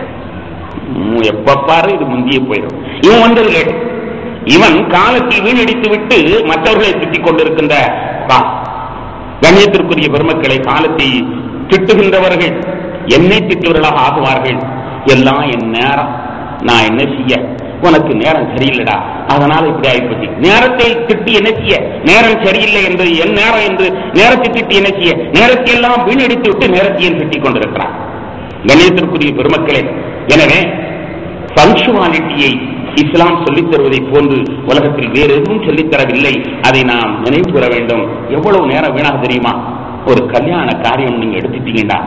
உம், எப்ப பாரு இது முந்தியே போயிடும் இவன் வந்தது லேட் இவன் காலத்தை வீணடித்து விட்டு மற்றவர்களை திட்டிக் கொண்டிருக்கின்ற பா. கண்ணியத்திற்குரிய பெருமக்களை காலத்தை திட்டுகின்றவர்கள் என்னை திட்டுவர்களாக ஆகுவார்கள் எல்லாம் என் நேரம் நான் என்ன செய்ய உனக்கு நேரம் சரியில்லைடா அதனால இப்படி ஆயிப்போச்சு நேரத்தை திட்டி என்ன செய்ய நேரம் சரியில்லை என்று என் நேரம் என்று நேரத்தை திட்டி என்ன செய்ய நேரத்தை எல்லாம் வீணடித்து விட்டு நேரத்தையும் திட்டிக் கொண்டிருக்கிறான் கணேசத்திற்குரிய பெருமக்களே எனவே பங்க்சுவாலிட்டியை இஸ்லாம் சொல்லித் தருவதை போன்று உலகத்தில் வேறு எதுவும் சொல்லித் தரவில்லை அதை நாம் நினைவு கூற வேண்டும் எவ்வளவு நேரம் வீணாக தெரியுமா ஒரு கல்யாண காரியம் நீங்க எடுத்துட்டீங்கடா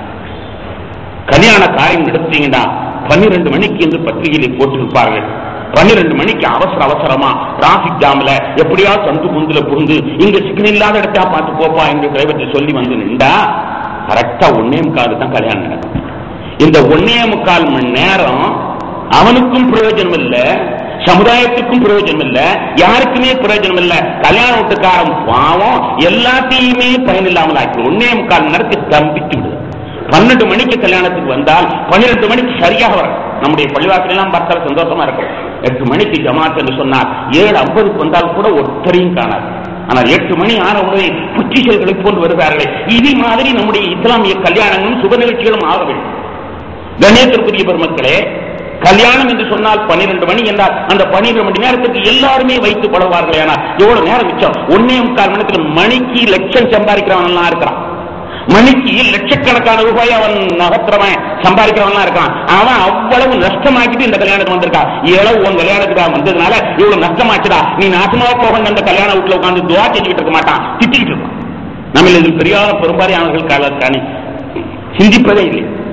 கல்யாண காரியம் எடுத்தீங்கடா பன்னிரண்டு மணிக்கு என்று பத்திரிகையிலே போட்டிருப்பார்கள் பன்னிரண்டு மணிக்கு அவசர அவசரமா டிராபிக் ஜாம்ல எப்படியா சந்து குந்துல புகுந்து இங்க சிக்கன் இல்லாத இடத்தா பார்த்து போப்பா என்று டிரைவர்கிட்ட சொல்லி வந்து நின்றா கரெக்டா ஒன்னே முக்கால் தான் கல்யாணம் நடக்கும் இந்த ஒன்னே முக்கால் மணி நேரம் அவனுக்கும் பிரயோஜனம் இல்ல சமுதாயத்துக்கும் பிரயோஜனம் இல்ல யாருக்குமே பிரயோஜனம் இல்ல கல்யாண வீட்டுக்காரன் பாவம் எல்லாத்தையுமே பயனில்லாமல் ஆக்கி ஒன்னே முக்கால் மணி நேரத்துக்கு தம்பித்து விடுது பன்னெண்டு மணிக்கு கல்யாணத்துக்கு வந்தால் பன்னிரெண்டு மணிக்கு சரியாக வரும் நம்முடைய பள்ளிவாசல் எல்லாம் பார்த்தால் சந்தோஷமா இருக்கும் எட்டு மணிக்கு ஜமாத் என்று சொன்னார் ஏழு ஐம்பதுக்கு வந்தால் கூட ஒத்தரையும் காணாது ஆனால் எட்டு மணி ஆன உடனே புற்றிசல்களை போன்று வருகிறார்களே இது மாதிரி நம்முடைய இஸ்லாமிய கல்யாணங்களும் சுப நிகழ்ச்சிகளும் ஆக வேண்டும் கணேசத்திற்குரிய பெருமக்களே கல்யாணம் என்று சொன்னால் பன்னிரண்டு மணி என்றால் அந்த பன்னிரண்டு மணி நேரத்துக்கு எல்லாருமே வைத்து பழகுவார்கள் ஏன்னா எவ்வளவு நேரம் மிச்சம் ஒன்னே முக்கால் மணி நேரத்தில் மணிக்கு லட்சம் சம்பாதிக்கிறவன் எல்லாம் இருக்கிறான் மணிக்கு லட்சக்கணக்கான ரூபாய் அவன் நகர்த்துறவன் சம்பாதிக்கிறவன் இருக்கான் அவன் அவ்வளவு நஷ்டமாக்கிட்டு இந்த கல்யாணத்துக்கு வந்திருக்கான் இளவு உன் கல்யாணத்துக்கு வந்ததுனால இவ்வளவு நஷ்டமாச்சுடா நீ நாசமா போக அந்த கல்யாண வீட்டுல உட்கார்ந்து துவா செஞ்சுக்கிட்டு இருக்க மாட்டான் திட்டிக்கிட்டு இருப்பான் நம்ம இதில் பெரியார பெரும்பாலானவர்கள் காலத்தானே சிந்திப்பதே இல்லை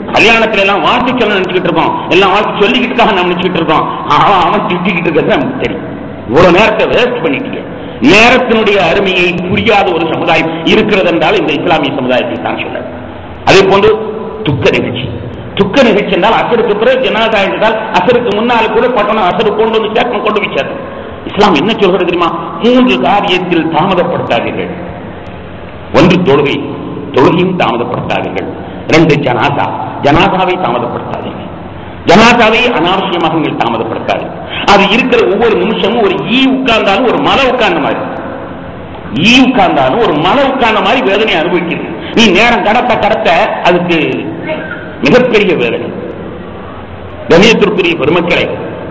கல்யாணத்துல எல்லாம் வாழ்த்து சொல்ல நினைச்சுக்கிட்டு இருக்கோம் எல்லாம் வாழ்த்து சொல்லிக்கிட்டு நம்ம நினைச்சுக்கிட்டு இருக்கோம் அவன் அவன் திட்டிக்கிட்டு இருக்கிறது நமக்கு தெரியும் ஒரு நேரத்தை வேஸ்ட் பண்ணிட்டீங்க நேரத்தினுடைய அருமையை புரியாத ஒரு சமுதாயம் இருக்கிறது என்றால் இந்த இஸ்லாமிய சமுதாயத்தை தான் சொல்ல அதே போன்று துக்க நிகழ்ச்சி துக்க நிகழ்ச்சி என்றால் அசருக்கு பிறகு ஜனாதா என்றால் அசருக்கு முன்னால் கூட பட்டணம் அசரு கொண்டு வந்து சேர்க்கணும் கொண்டு போய் சேர்க்கணும் இஸ்லாம் என்ன சொல்கிறது தெரியுமா மூன்று காரியத்தில் தாமதப்படுத்தாதீர்கள் ஒன்று தொழுகை தொழுகையும் தாமதப்படுத்தாதீர்கள் ரெண்டு ஜனாதா ஜனாதாவை தாமதப்படுத்தாதீர்கள் ஜனாதாவை அனாவசியமாக நீங்கள் தாமதப்படுத்தாது அது இருக்கிற ஒவ்வொரு நிமிஷமும் ஒரு ஈ உட்கார்ந்தாலும் ஒரு மலை உட்கார்ந்த மாதிரி ஈ உட்கார்ந்தாலும் ஒரு மலை உட்கார்ந்த மாதிரி வேதனை அனுபவிக்குது நீ நேரம் கடத்த கடத்த அதுக்கு மிகப்பெரிய வேதனை கணியத்திற்குரிய பெருமக்களை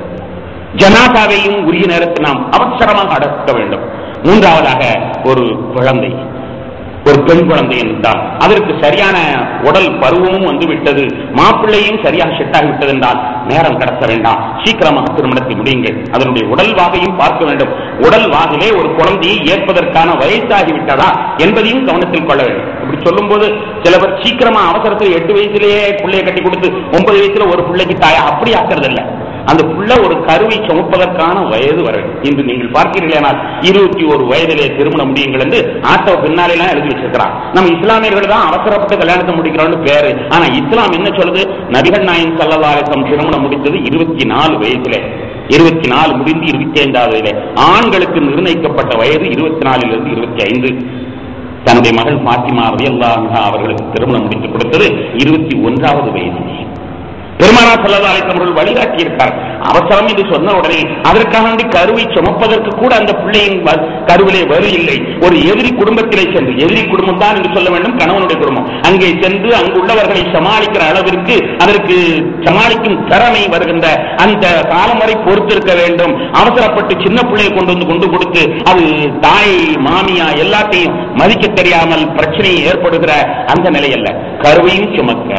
ஜனாதாவையும் உரிய நேரத்தில் நாம் அவசரமாக அடக்க வேண்டும் மூன்றாவதாக ஒரு குழந்தை ஒரு பெண் குழந்தை என்றால் அதற்கு சரியான உடல் பருவமும் வந்து விட்டது மாப்பிள்ளையும் சரியாக செட் ஆகிவிட்டது என்றால் நேரம் கடத்த வேண்டாம் சீக்கிரமாக திருமணத்தை முடியுங்கள் அதனுடைய உடல் வாகையும் பார்க்க வேண்டும் உடல் வாகிலே ஒரு குழந்தையை ஏற்பதற்கான வயசாகி விட்டதா என்பதையும் கவனத்தில் கொள்ள வேண்டும் இப்படி சொல்லும்போது சில பேர் சீக்கிரமா அவசரத்தில் எட்டு வயசுலேயே பிள்ளையை கட்டி கொடுத்து ஒன்பது வயசுல ஒரு பிள்ளைக்கு தாயா அப்படி ஆக்குறது இல்ல அந்த புள்ள ஒரு கருவை சுமப்பதற்கான வயது வர வேண்டும் இன்று நீங்கள் பார்க்கிறீர்களானால் இருபத்தி ஒரு வயதிலே திருமணம் முடியுங்கள் என்று ஆட்டோ பின்னாலே எல்லாம் எழுதி வச்சிருக்கிறான் நம்ம இஸ்லாமியர்கள் தான் அவசரப்பட்டு கல்யாணத்தை முடிக்கிறோம்னு பேரு ஆனா இஸ்லாம் என்ன சொல்லுது நபிகள் நாயன் சல்லல்லாஹம் திருமணம் முடித்தது இருபத்தி நாலு வயசுல இருபத்தி நாலு முடிந்து இருபத்தி ஐந்தாவது வயதிலே ஆண்களுக்கு நிர்ணயிக்கப்பட்ட வயது இருபத்தி நாலிலிருந்து இருபத்தி ஐந்து தன்னுடைய மகள் பாத்திமா ரலியல்லாஹு அவர்களுக்கு திருமணம் முடித்து கொடுத்தது இருபத்தி ஒன்றாவது வயதிலே பெருமானா சல்லா அலித்தவர்கள் வழிகாட்டி இருக்கார் அவசரம் என்று சொன்ன உடனே அதற்காக வேண்டி கருவை சுமப்பதற்கு கூட அந்த பிள்ளையின் வ- கருவிலே வரு இல்லை ஒரு எதிரி குடும்பத்திலே சென்று எதிரி குடும்பம் தான் என்று சொல்ல வேண்டும் கணவனுடைய குடும்பம் அங்கே சென்று அங்குள்ளவர்களை சமாளிக்கிற அளவிற்கு அதற்கு சமாளிக்கும் திறமை வருகின்ற அந்த காலம் வரை பொறுத்திருக்க வேண்டும் அவசரப்பட்டு சின்ன பிள்ளையை கொண்டு வந்து கொண்டு கொடுத்து அது தாய் மாமியா எல்லாத்தையும் மதிக்க தெரியாமல் பிரச்சனை ஏற்படுகிற அந்த நிலை அல்ல கருவையும் சுமக்க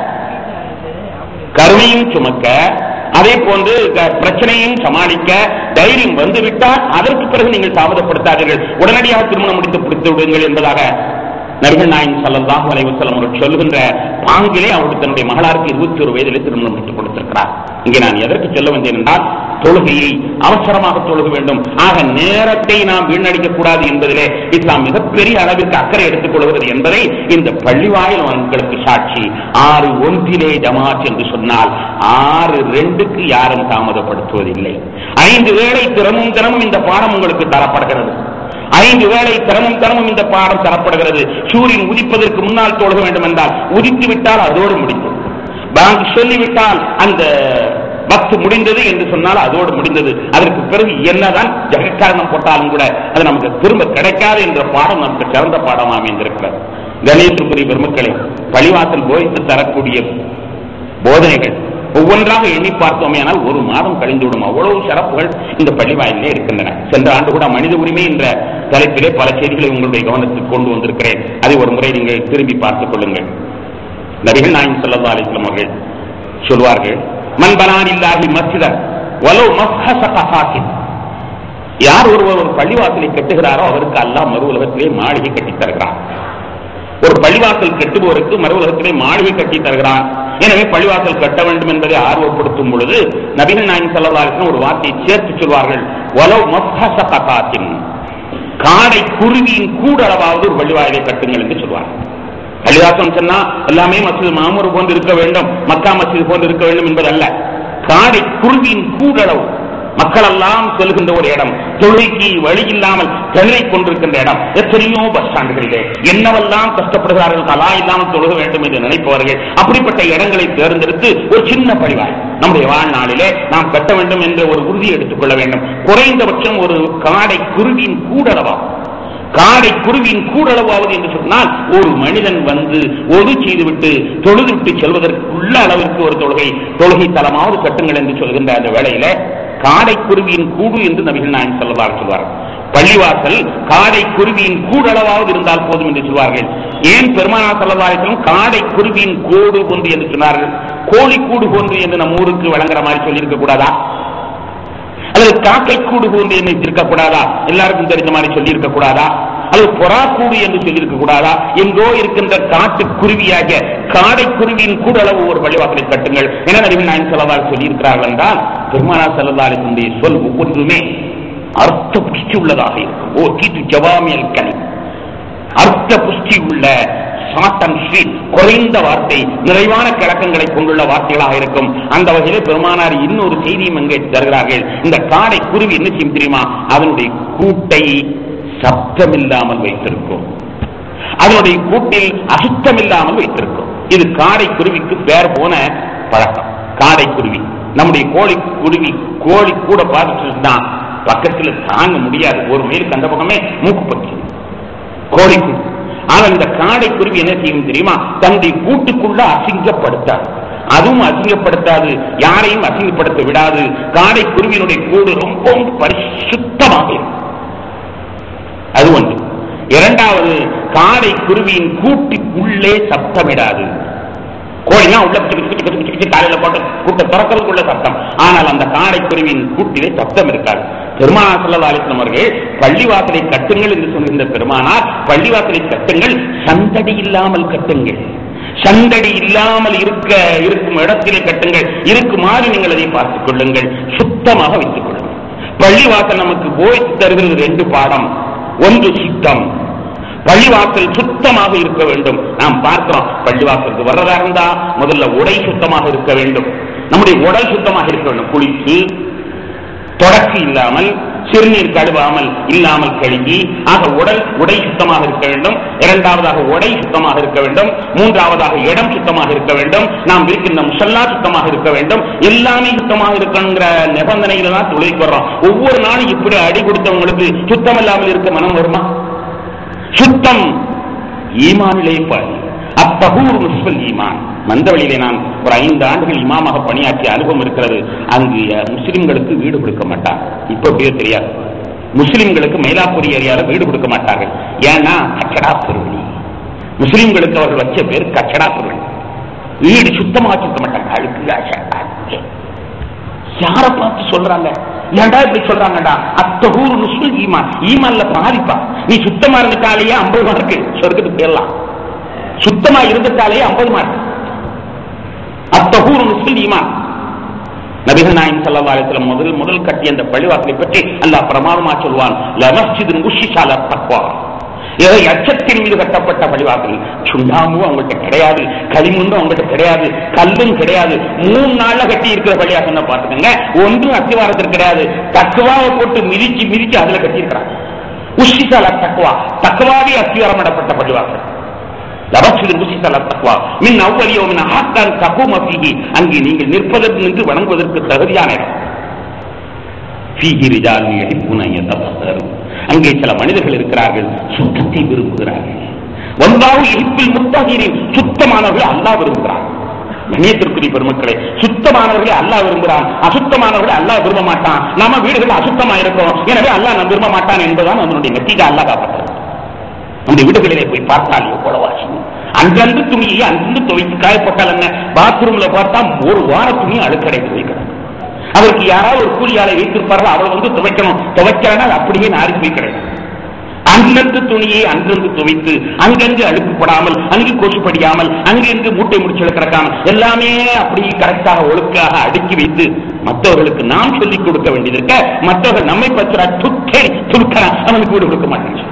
கருணையும் சுமக்க அதே போன்று க- பிரச்சனையும் சமாளிக்க தைரியம் வந்துவிட்டால் அதற்கு பிறகு நீங்கள் தாமதப்படுத்தாதீர்கள் உடனடியாக திருமணம் முடித்து பிடித்து விடுங்கள் என்பதாக நபிகள் நாயகம் ஸல்லல்லாஹு அலைஹி வஸல்லம் அவர்கள் சொல்லுகின்ற பாங்கிலே அவர்கள் தன்னுடைய மகளாருக்கு இருபத்தி ஒரு வயதிலே திருமணம் முடித்துக் கொடுத்திருக்கிறார் இங்கே நான் எதற்கு சொல்ல வந்தேன் என்றால் தொழுகையை அவசரமாக தொழுக வேண்டும் ஆக நேரத்தை நாம் வீணடிக்க கூடாது என்பதிலே இஸ்லாம் மிகப்பெரிய அளவிற்கு அக்கறை எடுத்துக் கொள்கிறது என்பதை இந்த பள்ளிவாயில் உங்களுக்கு சாட்சி ஆறு ஒன்றிலே ஜமாத் என்று சொன்னால் ஆறு ரெண்டுக்கு யாரும் தாமதப்படுத்துவதில்லை ஐந்து வேளை தினமும் தினமும் இந்த பாடம் உங்களுக்கு தரப்படுகிறது ஐந்து வேளை தினமும் தினமும் இந்த பாடம் தரப்படுகிறது சூரியன் உதிப்பதற்கு முன்னால் தொழுக வேண்டும் என்றால் உதித்து விட்டால் அதோடு முடிந்தது பாங்க் சொல்லிவிட்டால் அந்த பக்து முடிந்தது என்று சொன்னால் அதோடு முடிந்தது அதற்கு பிறகு என்னதான் ஜெகக்காரணம் போட்டாலும் கூட அது நமக்கு திரும்ப கிடைக்காது என்ற பாடம் நமக்கு சிறந்த பாடம் அமைந்திருக்கிறது கணேசுக்குரிய பெருமக்களே பழிவாசல் போதித்து தரக்கூடிய போதனைகள் ஒவ்வொன்றாக எண்ணி பார்த்தோமே ஆனால் ஒரு மாதம் கழிந்துவிடும் அவ்வளவு சிறப்புகள் இந்த பள்ளிவாயிலே இருக்கின்றன சென்ற ஆண்டு கூட மனித உரிமை என்ற தலைப்பிலே பல செய்திகளை உங்களுடைய கவனத்துக்கு கொண்டு வந்திருக்கிறேன் அதை ஒரு முறை நீங்கள் திரும்பி பார்த்துக் கொள்ளுங்கள் நபிகள் நாயகம் ஸல்லல்லாஹு அலைஹி வஸல்லம் அவர்கள் சொல்வார்கள் மன் பனானில்லாஹி மஸ்ஜிதன் வலோ மஸ்ஹஸ கஃபாத்தின் யார் ஒருவர் ஒரு பள்ளிவாசலை கட்டுகிறாரோ அவருக்கு அல்லாஹ் மறு உலகத்திலே மாளிகை கட்டித் தருகிறான் ஒரு பள்ளிவாசல் கட்டுபவருக்கு மறு உலகத்திலே மாளிகை கட்டி தருகிறான் எனவே பள்ளிவாசல் கட்ட வேண்டும் என்பதை ஆர்வப்படுத்தும் பொழுது நபிகள் நாயகம் ஸல்லல்லாஹு அலைஹி வஸல்லம் ஒரு வார்த்தையை சேர்த்து சொல்வார்கள் வலவ் மஸ்ஹஸ கஃபாத்தின் காடை குருவியின் கூடளவாவது ஒரு பள்ளிவாயலை கட்டுங்கள் என்று சொல்வார்கள் பள்ளிவாசம் சொன்னா எல்லாமே மஸ்ஜித் மாமூர் போன்று இருக்க வேண்டும் மக்கா மஸ்ஜித் போன்று இருக்க வேண்டும் என்பதல்ல காடை குருவியின் கூடளவு மக்கள் எல்லாம் செல்கின்ற ஒரு இடம் தொழுகைக்கு வழி இல்லாமல் திணறிக் கொண்டிருக்கின்ற இடம் எத்தனையோ பஸ் ஸ்டாண்டுகளிலே என்னவெல்லாம் கஷ்டப்படுகிறார்கள் தலா இல்லாமல் தொழுக வேண்டும் என்று நினைப்பவர்கள் அப்படிப்பட்ட இடங்களை தேர்ந்தெடுத்து ஒரு சின்ன பழிவாய் நம்முடைய வாழ்நாளிலே நாம் கட்ட வேண்டும் என்ற ஒரு உறுதியை எடுத்துக்கொள்ள வேண்டும் குறைந்தபட்சம் ஒரு காடை குருவியின் கூடளவா காடை குருவியின் கூடளவாவது என்று சொன்னால் ஒரு மனிதன் வந்து ஒது செய்துவிட்டு தொழுதுவிட்டு செல்வதற்குள்ள அளவிற்கு ஒரு தொழுகை தொழுகை தலமாவது கட்டுங்கள் என்று சொல்கின்ற அந்த வேளையில காடை குருவியின் கூடு என்று நபிகள் நாயகம் சொல்லலாம் சொல்வார்கள் பள்ளிவாசல் காடை குருவியின் கூடளவாவது இருந்தால் போதும் என்று சொல்வார்கள் ஏன் பெருமானா செல்லவாசலும் காடை குருவியின் கோடு போன்று என்று சொன்னார்கள் கோழி கூடு போன்று என்று நம்ம ஊருக்கு வழங்குற மாதிரி சொல்லியிருக்க கூடாதா அல்லது காக்கை கூடு போன்று என்னை இருக்கக்கூடாதா எல்லாருக்கும் தெரிஞ்ச மாதிரி சொல்லி இருக்க கூடாதா அல்லது பொறாக்கூடு என்று சொல்லியிருக்க கூடாதா எங்கோ இருக்கின்ற காட்டு குருவியாக காடை குருவியின் கூட அளவு ஒரு பள்ளிவாசலை கட்டுங்கள் என நபிகள் நாயன் செல்லதால் சொல்லியிருக்கிறார்கள் என்றால் பெருமானா செல்லதாலுடைய சொல் ஒவ்வொன்றுமே அர்த்த புஷ்டி உள்ளதாக இருக்கும் ஓ கீட்டு ஜவாமியல் கனி அர்த்த புஷ்டி உள்ள ஷார்ட் அண்ட் ஸ்வீட் குறைந்த வார்த்தை நிறைவான கிழக்கங்களை கொண்டுள்ள வார்த்தைகளாக இருக்கும் அந்த வகையிலே பெருமானார் இன்னொரு செய்தியும் அங்கே தருகிறார்கள் இந்த காடை குருவி என்ன செய்யும் தெரியுமா அதனுடைய கூட்டை சப்தமில்லாமல் வைத்திருக்கும் அதனுடைய கூட்டில் அசுத்தமில்லாமல் வைத்திருக்கும் இது காடை குருவிக்கு பேர் போன பழக்கம் காடை குருவி நம்முடைய கோழி குருவி கோழி கூட பார்த்துட்டு இருந்தா பக்கத்துல தாங்க முடியாது ஒரு மைலுக்கு அந்த பக்கமே மூக்கு பற்றி கோழி குருவி ஆனால் இந்த காடை குருவி என்ன செய்யும் தெரியுமா தன்னுடைய கூட்டுக்குள்ள அசிங்கப்படுத்தாது அதுவும் அசிங்கப்படுத்தாது யாரையும் அசிங்கப்படுத்த விடாது காடை குருவியினுடைய கூடு ரொம்பவும் பரிசுத்தமாக இருக்கும் அது ஒன்று இரண்டாவது காடை குருவியின் கூட்டுக்குள்ளே சப்தமிடாது கோழினா உள்ள பிச்சு பிச்சு பிச்சு பிச்சு பிச்சு காலையில போட்டு கூட்ட திறக்கிறதுக்குள்ள சத்தம் ஆனால் அந்த காடை குருவியின் கூட்டிலே சத்தம் இருக்காது பெருமானார் சல்லா அலிஸ்லாம் அவர்கள் பள்ளிவாசலை கட்டுங்கள் என்று சொல்கின்ற பெருமானார் பள்ளிவாசலை கட்டுங்கள் சந்தடி இல்லாமல் கட்டுங்கள் சந்தடி இல்லாமல் இருக்க இருக்கும் இடத்திலே கட்டுங்கள் இருக்குமாறு நீங்கள் அதை பார்த்துக் கொள்ளுங்கள் சுத்தமாக வைத்துக் கொள்ளுங்கள் பள்ளிவாசல் நமக்கு போய் தருகிறது ரெண்டு பாடம் ஒன்று சுத்தம் பள்ளிவாசல் சுத்தமாக இருக்க வேண்டும் நாம் பார்க்கிறோம் பள்ளிவாசலுக்கு வர்றதா இருந்தா முதல்ல உடை சுத்தமாக இருக்க வேண்டும் நம்முடைய உடல் சுத்தமாக இருக்க வேண்டும் குளித்து தொடக்கு இல்லாமல் சிறுநீர் கழுவாமல் இல்லாமல் கழுகி ஆக உடல் உடை சுத்தமாக இருக்க வேண்டும் இரண்டாவதாக உடை சுத்தமாக இருக்க வேண்டும் மூன்றாவதாக இடம் சுத்தமாக இருக்க வேண்டும் நாம் இருக்கின்ற முசல்லா சுத்தமாக இருக்க வேண்டும் எல்லாமே சுத்தமாக இருக்கணுங்கிற நிபந்தனையில தான் தொழிலுக்கு வர்றோம் ஒவ்வொரு நாளும் இப்படி அடி கொடுத்தவங்களுக்கு சுத்தம் இல்லாமல் இருக்க மனம் வருமா சுத்தம் ஈமானிலே பாதி அத்தகூர் முஸ்பல் ஈமான் மந்தவழியிலே நான் ஒரு ஐந்து ஆண்டுகள் இமாமாக பணியாற்றிய அனுபவம் இருக்கிறது அங்கு அஹ், முஸ்லிம்களுக்கு வீடு கொடுக்க மாட்டார் இப்ப எப்படியோ தெரியாது முஸ்லிம்களுக்கு மயிலாப்பூர் ஏரியால வீடு கொடுக்க மாட்டார்கள் ஏன்னா கச்சடா பெருவழி முஸ்லிம்களுக்கு அவர்கள் வச்ச பேர் கச்சடா பெருவழி வீடு சுத்தமா வச்சிருக்க மாட்டாங்க அழுக்கு அசடா. யார பார்த்து சொல்றாங்க ஏன்டா இப்படி சொல்றாங்கடா அத்தகூர் முஸ்லிம் ஈமான் ஈமான்ல பாதிப்பா நீ சுத்தமா இருந்துட்டாலேயே ஐம்பது மார்க்கு சொர்க்கத்துக்கு போயிடலாம் சுத்தமா இருந்துட்டாலே ஐம்பது மார்க் அத்தகூர் முஸ்லிம் ஈமான் நபிகள் நாயம் ஸல்லல்லாஹு அலைஹி வஸல்லம் முதல் முதல் கட்டிய அந்த பள்ளிவாசலை பற்றி அல்லாஹ் பிரமாதமா சொல்வான் லமஸ்ஜிதுன் உஷிஷால தக்வா ஏதோ அச்சத்தின் மீது கட்டப்பட்ட பள்ளிவாசல் சுண்ணாமும் அவங்கள்ட்ட கிடையாது களிமுண்டும் அவங்கள்ட்ட கிடையாது கல்லும் கிடையாது மூணு நாள்ல கட்டி இருக்கிற பள்ளிவாசல் பாத்துக்கோங்க ஒன்றும் அத்திவாரத்தில் கிடையாது தக்குவாவை போட்டு மிதிச்சு மிதிச்சு அதுல கட்டியிருக்கிறாங்க உஷிசால தக்குவா தக்குவாவே அத்திவாரமிடப்பட்ட பள்ளிவாசல் லபச்சில் முசித்தல தக்வா மின் அவ்வளியோ மின் ஆத்தான் தகும ஃபீஹி அங்கே நீங்கள் நிற்பதற்கு நின்று வணங்குவதற்கு தகுதியான இடம் ஃபீஹி ரிஜால் யஹிப்புன யதபஸ்ஸரு அங்கே சில மனிதர்கள் இருக்கிறார்கள் சுத்தத்தை விரும்புகிறார்கள் வந்தாவு எகிப்பில் முத்தகீரின் சுத்தமானவர்கள் அல்லாஹ் விரும்புகிறான் கண்ணியத்திற்குரிய பெருமக்களே சுத்தமானவர்களை அல்லாஹ் விரும்புகிறான் அசுத்தமானவர்களை அல்லாஹ் விரும்ப மாட்டான் நம்ம வீடுகள் அசுத்தமா இருக்கும் எனவே அல்லாஹ் நம்ம விரும்ப மாட்டான் என்பதுதான் அதனுடைய நெத்திக அல்லாஹ் காப்பாற்றுறது நம்முடைய வீடுகளிலே போய் பார்த்தால் எவ்வளவு வாசிக்கும் அன்றன்று துணியை அன்று துவைத்து காயப்பட்டால் என்ன பாத்ரூம்ல பார்த்தா ஒரு வார துணி அழுக்கடை துவைக்கணும் அவருக்கு யாராவது ஒரு கூலியாளை வைத்திருப்பார்கள் அவளை வந்து துவைக்கணும் துவைக்கிறானா அது அப்படியே நாரி போய் கிடைக்கும் அன்றன்று துணியை அன்றன்று துவைத்து அங்கங்கு அழுக்குப்படாமல் அங்கு கொசுப்படியாமல் அங்கிருந்து மூட்டை முடிச்சு கிடக்காமல் எல்லாமே அப்படி கரெக்டாக ஒழுக்காக அடுக்கி வைத்து மற்றவர்களுக்கு நாம் சொல்லிக் கொடுக்க வேண்டியது இருக்க மற்றவர்கள் நம்மை பற்றின துக்கை துடுக்கா அவனுக்கு வீடு கொடுக்க மாட்டேங்க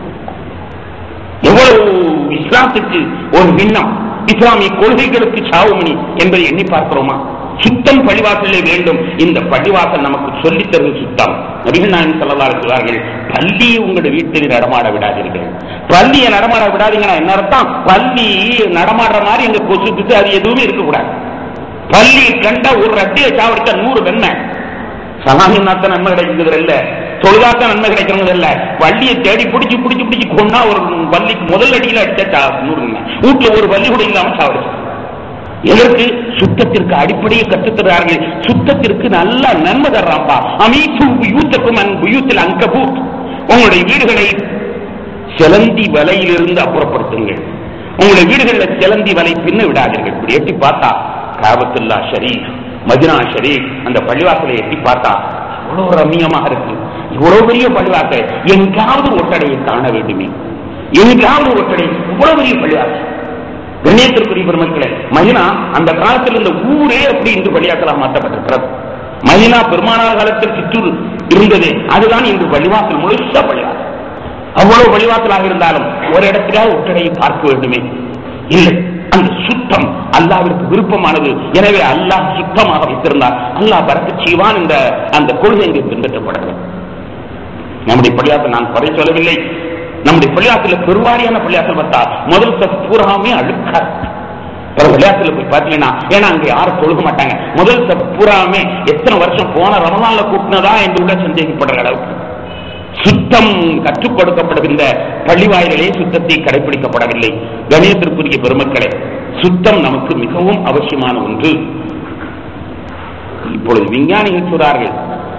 எவ்வளவு இஸ்லாத்துக்கு ஒரு விண்ணம் இஸ்லாமிய கொள்கைகளுக்கு சாவுமணி என்பதை எண்ணி பார்க்கிறோமா சுத்தம் பள்ளிவாசலே வேண்டும் இந்த பள்ளிவாசல் நமக்கு சொல்லித் தருவது சுத்தம் நபிகள் நாயகம் ஸல்லல்லாஹு அலைஹி சொல்வார்கள் பள்ளியை உங்களுடைய வீட்டில் நடமாட விடாதீர்கள் பள்ளியை நடமாட விடாதீங்கன்னா என்ன அர்த்தம் பள்ளி நடமாடுற மாதிரி எங்க கொசுக்கு அது எதுவுமே இருக்கக்கூடாது பள்ளி கண்ட ஒரு ரத்தியை சாவடிச்சா நூறு வெண்ணை சலாமினாத்த நன்மை கிடைக்கிறது இல்ல தொழுதாத்த நன்மை கிடைக்கிறது இல்ல வள்ளியை தேடி பிடிச்சு பிடிச்சு பிடிச்சு கொண்டா ஒரு வள்ளிக்கு முதல் அடியில அடிச்சா நூறு நன்மை. வீட்டுல ஒரு வள்ளி கூட இல்லாம சாவடிச்சு எதற்கு சுத்தத்திற்கு அடிப்படையை கற்றுத்தருகிறார்கள் சுத்தத்திற்கு நல்ல நன்மை தர்றாப்பா அமீத்து யூத்தக்கும் யூத்தில் அங்கபூத் உங்களுடைய வீடுகளை சிலந்தி வலையிலிருந்து அப்புறப்படுத்துங்கள் உங்களுடைய வீடுகளில் சிலந்தி வலை பின்ன விடாதீர்கள் இப்படி எட்டி பார்த்தா காபத்துல்லா ஷரீஃப் மதினா ஷரீஃப் அந்த பள்ளிவாசலை எட்டி பார்த்தா அவ்வளவு ரம்மியமாக இருக்கு இவ்வளவு பெரிய பள்ளிவாசல் எங்காவது ஒட்டடையை காண வேண்டுமே எங்காவது ஒட்டடை இவ்வளவு பெரிய பள்ளிவாசல் கண்ணியத்திற்குரிய பெருமக்களே மதினா அந்த காலத்தில் இந்த ஊரே அப்படி இன்று பள்ளியாக்கலாக மாற்றப்பட்டிருக்கிறது மதினா பெருமானார் காலத்தில் சிற்றூர் இருந்தது அதுதான் இன்று பள்ளிவாசல் முழுசா பள்ளிவாசல் அவ்வளவு பள்ளிவாசலாக இருந்தாலும் ஒரு இடத்திலாவது ஒட்டடையை பார்க்க வேண்டுமே இல்லை அந்த சுத்தம் அல்லாவிற்கு விருப்பமானது எனவே அல்லாஹ் சுத்தமாக வைத்திருந்தார் அல்லாஹ் பறக்க செய்வான் என்ற அந்த கொள்கை இங்கு பின்பற்றப்படுகிறது நம்முடைய பள்ளியாசல் நான் குறை சொல்லவில்லை நம்முடைய பள்ளியாசல பெருவாரியான பள்ளியாசல் பார்த்தா முதல் சப் பூராமே அழுக்கார் ஒரு விளையாட்டுல போய் பாத்தீங்கன்னா ஏன்னா அங்க யாரும் தொழுக மாட்டாங்க முதல் சப் பூராமே எத்தனை வருஷம் போன ரமலான்ல கூட்டினதா என்று கூட சந்தேகப்படுற அளவுக்கு சுத்தம் கற்றுக் கொடுக்கப்படுகின்ற பள்ளிவாயிலே சுத்தத்தை கடைபிடிக்கப்படவில்லை கணியத்திற்குரிய பெருமக்களே சுத்தம் நமக்கு மிகவும் அவசியமான ஒன்று இப்பொழுது விஞ்ஞானிகள் சொல்றார்கள்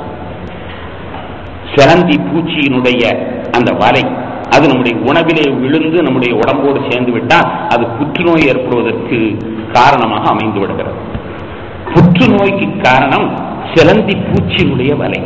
சிலந்தி பூச்சியினுடைய அந்த வலை அது நம்முடைய உணவிலே விழுந்து நம்முடைய உடம்போடு சேர்ந்து விட்டால் அது புற்றுநோய் ஏற்படுவதற்கு காரணமாக அமைந்து விடுகிறது புற்றுநோய்க்கு காரணம் சிலந்தி பூச்சியினுடைய வலை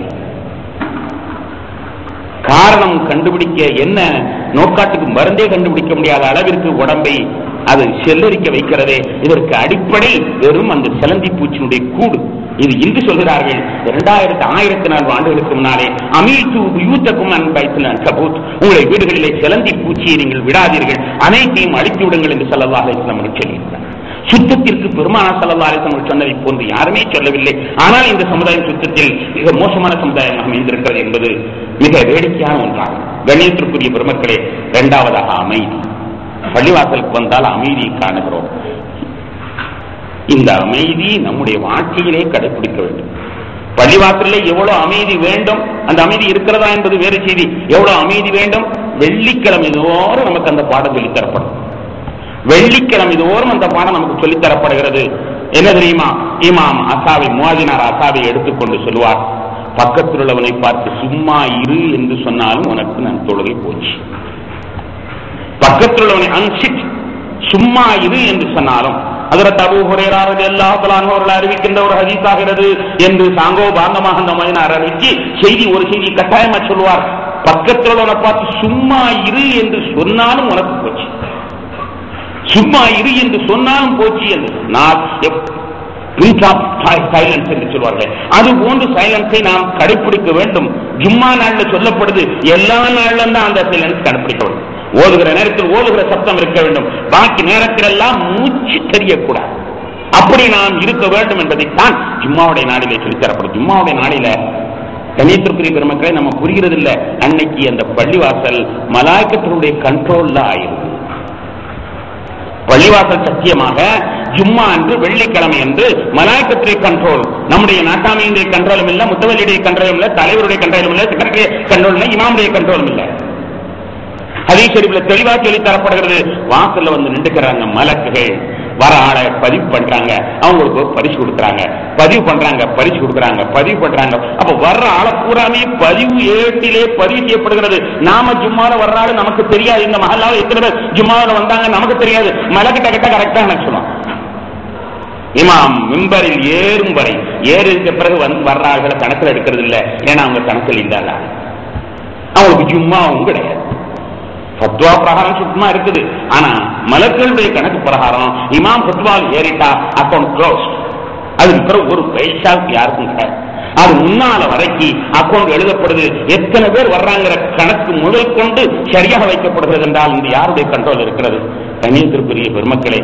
காரணம் கண்டுபிடிக்க என்ன நோக்காட்டுக்கு மருந்தே கண்டுபிடிக்க முடியாத அளவிற்கு உடம்பை அது செல்லரிக்க வைக்கிறதே இதற்கு அடிப்படை வெறும் அந்த சிலந்தி பூச்சியினுடைய கூடு இது இன்று சொல்கிறார்கள் இரண்டாயிரத்தி ஆயிரத்தி நாலு ஆண்டுகளுக்கு முன்னாலே அமீத்து யூத்தக்கும் அன்பைத்தில் கபூத் உங்களை வீடுகளிலே சிலந்தி பூச்சியை நீங்கள் விடாதீர்கள் அனைத்தையும் அழித்து விடுங்கள் என்று சல்லல்லாஹ் அலைஹிஸ்ஸலாம் அவர்கள் சொல்லியிருக்கிறார் சுத்தத்திற்கு பெருமானா சல்லல்லாஹு அலைஹி வஸல்லம் சொன்னதை போன்று யாருமே சொல்லவில்லை ஆனால் இந்த சமுதாயம் சுத்தத்தில் மிக மோசமான சமுதாயமாக அமைந்திருக்கிறது என்பது மிக வேடிக்கையான ஒன்றாகும் கண்ணியத்திற்குரிய பெருமக்களே இரண்டாவதாக அமைதி பள்ளிவாசலுக்கு வந்தால் அமைதியை காணுகிறோம் இந்த அமைதி நம்முடைய வாழ்க்கையிலே கடைபிடிக்க வேண்டும் பள்ளிவாசலில் எவ்வளவு அமைதி வேண்டும் அந்த அமைதி இருக்கிறதா என்பது வேறு செய்தி எவ்வளவு அமைதி வேண்டும் வெள்ளிக்கிழமை தோறும் நமக்கு அந்த பாடம் சொல்லித் தரப்படும் வெள்ளிக்கிழமை தோறும் அந்த பாடம் நமக்கு சொல்லித் தரப்படுகிறது என்ன தெரியுமா இமாம் அசாவை முவாதினார் அசாவை எடுத்துக்கொண்டு சொல்லுவார் பக்கத்தில் உள்ளவனை பார்த்து சும்மா இரு என்று சொன்னாலும் உனக்கு நான் தொழுகை போச்சு பக்கத்தில் உள்ளவனை அன்சிட் சும்மா இரு என்று சொன்னாலும் அதற்கு அபு ஹுரேராவது எல்லா அவர்கள் அறிவிக்கின்ற ஒரு ஹதீஸாகிறது என்று சாங்கோ பாந்தமாக அந்த மதினார் அறிவிச்சு செய்தி ஒரு செய்தி கட்டாயமா சொல்லுவார் பக்கத்தில் உள்ளவனை பார்த்து சும்மா இரு என்று சொன்னாலும் உனக்கு போச்சு சும்மா இரு என்று சொன்னாலும் போச்சு என்று நான் சைலன்ஸ் என்று சொல்வார்கள் அது போன்று சைலன்ஸை நாம் கடைபிடிக்க வேண்டும் ஜும்மா நாள்ல சொல்லப்படுது எல்லா நாள்ல தான் அந்த சைலன்ஸ் கடைபிடிக்கப்படும் ஓதுகிற நேரத்தில் ஓதுகிற சத்தம் இருக்க வேண்டும் பாக்கி நேரத்தில் எல்லாம் மூச்சு தெரியக்கூடாது அப்படி நாம் இருக்க வேண்டும் என்பதைத்தான் ஜும்மாவுடைய நாடிலே சொல்லித்தரப்படும் ஜும்மாவுடைய நாடில கணியத்திற்குரிய பெருமக்களை நம்ம புரிகிறது இல்ல அன்னைக்கு அந்த பள்ளிவாசல் மலாய்க்கத்தினுடைய கண்ட்ரோல்ல ஆயிருக்கு பள்ளிவாசல் சத்தியமாக ஜும்மா அன்று வெள்ளிக்கிழமை என்று மலாய்க்கத்துடைய கண்ட்ரோல் நம்முடைய நாட்டாமையுடைய கண்ட்ரோலும் இல்ல முத்தவல்லியுடைய கண்ட்ரோலும் இல்ல தலைவருடைய கண்ட்ரோலும் இல்ல செக்ரட்டரி கண்ட்ரோல் இல்ல இமாமுடைய கண்ட்ரோலும் இல்ல ஹதீஸ் ஷெரீஃப்ல தெளிவா சொல்லி தரப்படுகிறது வாசல்ல வந்து நின்றுக்கிறாங்க மலக்குகள் வர ஆளை பதிவு பண்றாங்க அவங்களுக்கு ஒரு பரிசு கொடுக்குறாங்க பதிவு பண்றாங்க பரிசு கொடுக்குறாங்க பதிவு பண்றாங்க அப்ப வர்ற ஆளை பூராமே பதிவு ஏட்டிலே பதிவு செய்யப்படுகிறது நாம ஜும்மால வர்ற ஆளு நமக்கு தெரியாது இந்த மஹல்லால எத்தனை பேர் ஜும்மாவில் வந்தாங்க நமக்கு தெரியாது மலக்கிட்ட கிட்ட கரெக்டா எனக்கு சொல்லுவான் இமாம் மிம்பரில் ஏறும் வரை ஏறிக்க பிறகு வந்து வர்ற ஆள்களை கணக்கில் எடுக்கிறது இல்லை ஏன்னா அவங்க கணக்கில் இல்லாத அவங்களுக்கு ஜும்மாவும் கிடையாது ஃபத்வா பிரகாரம் சுத்தமா இருக்குது ஆனா மலக்களுடைய கணக்கு பிரகாரம் இமாம் ஃபத்வால் ஏறிட்டா அக்கௌண்ட் க்ளோஸ் அதுக்கு பிறகு ஒரு பைசா யாருக்கும் கிடையாது அது முன்னால வரைக்கும் அக்கௌண்ட் எழுதப்படுது எத்தனை பேர் வர்றாங்கிற கணக்கு முதல் கொண்டு சரியாக வைக்கப்படுகிறது என்றால் இந்த யாருடைய கண்ட்ரோல் இருக்கிறது கண்ணியத்திற்குரிய பெருமக்களே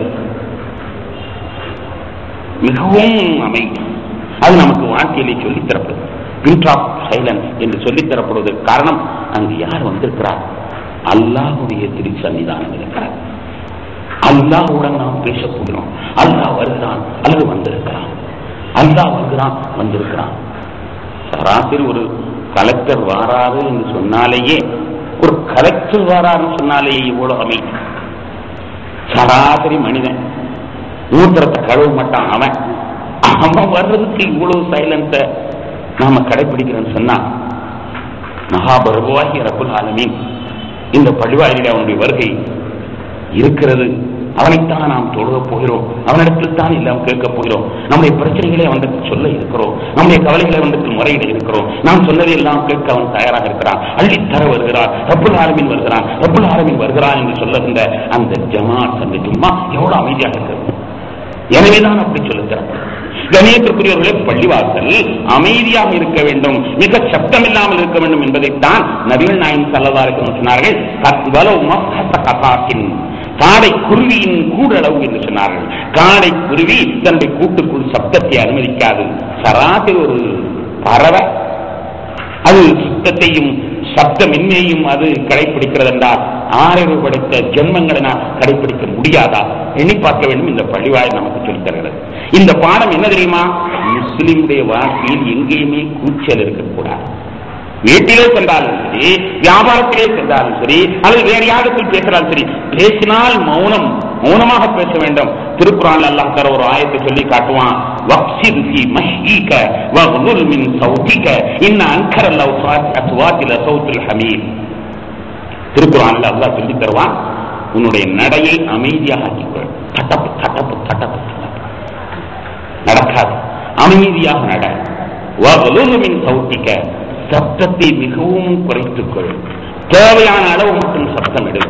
மிகவும் அமைதி அது நமக்கு வாழ்க்கையிலே சொல்லித் தரப்படுது பிரிண்ட் ஆஃப் சைலன்ஸ் என்று சொல்லித் தரப்படுவதற்கு காரணம் அங்கு யார் வந்திருக்கிறார் அல்லாஹுடைய திரு சன்னிதானம் இருக்கிறார் அல்லாஹுடன் நாம் பேசப் போகிறோம் அல்லாஹ் வருகிறான் அல்லது வந்திருக்கிறான் அல்லாஹ் வருகிறான் வந்திருக்கிறான் சராசரி ஒரு கலெக்டர் வாராரு என்று சொன்னாலேயே ஒரு கலெக்டர் வாராருன்னு சொன்னாலேயே இவ்வளவு அமைதி சராசரி மனிதன் ஊத்திரத்தை கழுவ மாட்டான் அவன் அவன் வர்றதுக்கு இவ்வளவு சைலன்ஸ நாம கடைபிடிக்கிறோம்னு சொன்னா மகாபரபுவாகி ரகுல் ஆலமீன் இந்த பழிவாயிலே அவனுடைய வருகை இருக்கிறது அவனைத்தான் நாம் தொழுகப் போகிறோம் அவனிடத்தில் தான் எல்லாம் கேட்கப் போகிறோம் நம்முடைய பிரச்சனைகளை அவனிடத்தில் சொல்ல இருக்கிறோம் நம்முடைய கவலைகளை அவனிடத்தில் முறையிட இருக்கிறோம் நாம் சொன்னதை எல்லாம் கேட்க அவன் தயாராக இருக்கிறான் அள்ளித்தர வருகிறான் ரப்புல் ஆலமின் வருகிறான் ரப்புல் ஆலமின் வருகிறான் என்று சொல்லுகின்ற அந்த ஜமாத் அந்த ஜும்மா எவ்வளவு அமைதியாக இருக்கிறது எனவேதான் அப்படி சொல்லுகிறார் கணேசத்திற்குரியவர்களே பள்ளிவாசல் அமைதியாக இருக்க வேண்டும் மிக சப்தம் இல்லாமல் இருக்க வேண்டும் என்பதைத்தான் நபிகள் நாயின் சல்லதாருக்கு சொன்னார்கள் கத்வலவு மஃஹஸ கசாசின் காடை குருவியின் கூடளவு என்று சொன்னார்கள் காடை குருவி தன்னுடைய கூட்டுக்குள் சப்தத்தை அனுமதிக்காது சராசரி ஒரு பறவை அது சப்தத்தையும் சப்தமின்மையையும் அது கடைபிடிக்கிறது என்றால் ஆறறிவு படைத்த ஜென்மங்களை நான் கடைபிடிக்க முடியாதா எண்ணி பார்க்க வேண்டும் இந்த பள்ளிவாய் நமக்கு சொல்லித் தருகிறது இந்த பாடம் என்ன தெரியுமா முஸ்லிமுடைய வாழ்க்கையில் எங்கேயுமே கூச்சல் இருக்கக்கூடாது வீட்டிலே சென்றாலும் சரி வியாபாரத்திலே சென்றாலும் சரி அல்லது வேறு யாருக்குள் பேசினாலும் சரி பேசினால் மௌனம் மௌனமாக பேச வேண்டும் திருக்குறான் அல்லாஹ் தர ஒரு ஆயத்தை சொல்லி காட்டுவான் வக்சித் ஃபீ மஷ்ஈக வக்துல் மின் சௌதிக இன்ன அன்கர லவ்சாத் அஸ்வாத்தில சௌத்துல் ஹமீத் திருக்குறான்ல அல்லாஹ் சொல்லி தருவான் உன்னுடைய நடையை அமைதியாக ஆக்கிக்கொள் தட்டப்பு தட்டப்பு தட்டப்பு தட்டப்பு நடக்காது அமைதியாக நட வக்துல் மின் சௌத்திக சப்தத்தை மிகவும் குறைத்துக்கொள் தேவையான அளவு மட்டும் சப்தம் எடு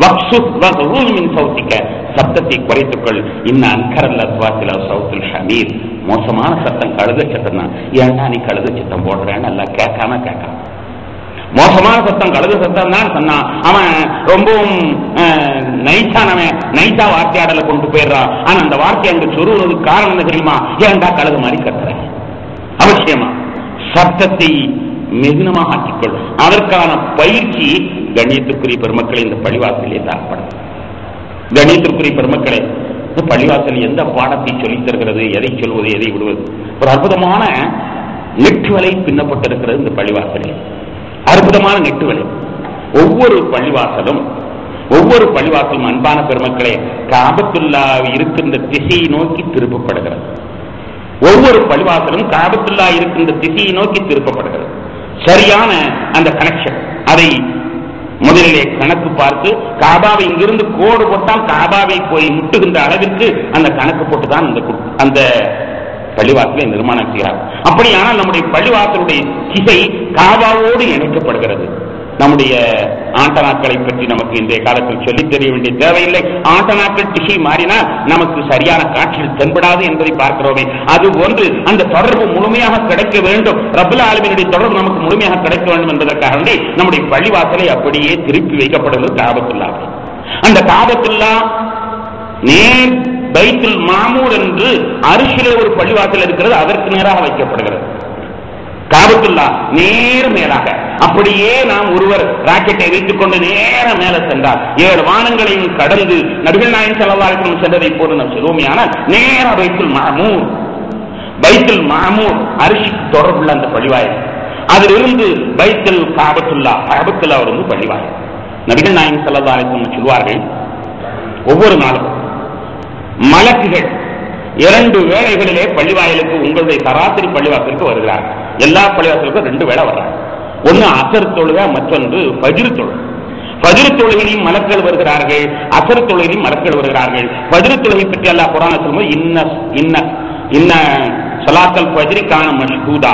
மின் சௌத்திக்க சப்தத்தை குறைத்துக்கொள் இன்னும் அன்கரல்ல சுவாசில சவுத்தில் ஹமீர் மோசமான சத்தம் கழுத சத்தம் தான் ஏன்டா நீ கழுத சத்தம் போடுறேன்னு எல்லாம் கேட்காம கேட்காம மோசமான சத்தம் கழுத சத்தம் தான் சொன்னான் அவன் ரொம்பவும் நைட்டானவன் நைட்டா வார்த்தையாடல கொண்டு போயிடுறான் ஆனா அந்த வார்த்தை அங்க சொருவதுக்கு காரணம் என்ன தெரியுமா ஏன்டா கழுத மாதிரி கத்துறேன் அவசியமா சத்தத்தை மிகுனமாக ஆக்கிக்கொள் அதற்கான பயிற்சி கணியத்திற்குரிய பெருமக்களை இந்த பள்ளிவாசலே தரப்படும் கணியத்திற்குரிய பெருமக்களே இந்த பள்ளிவாசல் எந்த பாடத்தை சொல்லித் தருகிறது எதை சொல்வது எதை விடுவது ஒரு அற்புதமான நெட்டுவலை பின்னப்பட்டிருக்கிறது இந்த பள்ளிவாசலில் அற்புதமான நெட்டுவலை ஒவ்வொரு பள்ளிவாசலும் ஒவ்வொரு பள்ளிவாசலும் அன்பான பெருமக்களே காபத்துல்லா இருக்கின்ற திசையை நோக்கி திருப்பப்படுகிறது ஒவ்வொரு பள்ளிவாசலும் காபத்துல்லா இருக்கின்ற திசையை நோக்கி திருப்பப்படுகிறது சரியான அந்த கனெக்ஷன் அதை முதலிலே கணக்கு பார்த்து காபாவை இங்கிருந்து கோடு போட்டால் காபாவை போய் முட்டுகின்ற அளவிற்கு அந்த கணக்கு போட்டு தான் அந்த கு- அந்த பள்ளிவாசலை நிர்மாணம் செய்கிறார் அப்படியானால் நம்முடைய பள்ளிவாசலுடைய திசை காபாவோடு இணைக்கப்படுகிறது நம்முடைய ஆண்டனாக்களை பற்றி நமக்கு இன்றைய காலத்தில் சொல்லித் தெரிய வேண்டிய தேவையில்லை ஆண்டனாக்கள் திசை மாறினால் நமக்கு சரியான காட்சியில் தென்படாது என்பதை பார்க்கிறோமே அது ஒன்று அந்த தொடர்பு முழுமையாக கிடைக்க வேண்டும் ரபுல் ஆலமினுடைய தொடர்பு நமக்கு முழுமையாக கிடைக்க வேண்டும் என்பதற்காக வேண்டி நம்முடைய பள்ளிவாசலை அப்படியே திருப்பி வைக்கப்படுவது காபத்துல்லா அந்த காபத்துல்லா நேர் பைத்துல் மாமூர் என்று அரிசிலே ஒரு பள்ளிவாசல் இருக்கிறது அதற்கு நேராக வைக்கப்படுகிறது காபத்துல்லா நேர் மேலாக அப்படியே நாம் ஒருவர் ராக்கெட்டை வைத்துக் கொண்டு நேர மேல சென்றார் ஏழு வானங்களையும் கடந்து நபிகள் நாயன் செல்லவாருக்கும் சென்றதை போல நாம் சொல்லுவோமே ஆனால் நேர பைத்துல் மாமூர் பைத்துல் மாமூர் அரிசிக்கு தொடர்புள்ள அந்த பள்ளிவாயல் அதிலிருந்து பைத்துல் காபத்துல்லா காபத்துல்லா இருந்து பள்ளிவாயல் நபிகள் நாயன் செல்லவாருக்கும் சொல்வார்கள் ஒவ்வொரு நாளும் மலக்குகள் இரண்டு வேளைகளிலே பள்ளிவாயலுக்கு உங்களுடைய சராசரி பள்ளிவாசலுக்கு வருகிறார்கள் எல்லா பள்ளிவாசலுக்கும் ரெண்டு வேளை வர்றாங்க ஒன்னு அசர் தொழுக மற்றொன்று பஜிர் தொழுகை பஜிர் தொழுகையும் மலக்கள் வருகிறார்கள் அசர் தொழுகையும் மலக்கள் வருகிறார்கள் பஜிர் தொழுகை பற்றி அல்லாஹ் குரான சொல்லும்போது இன்ன இன்ன இன்ன சலாத்தல் பஜ்ரி காண மஷ்ஹூதா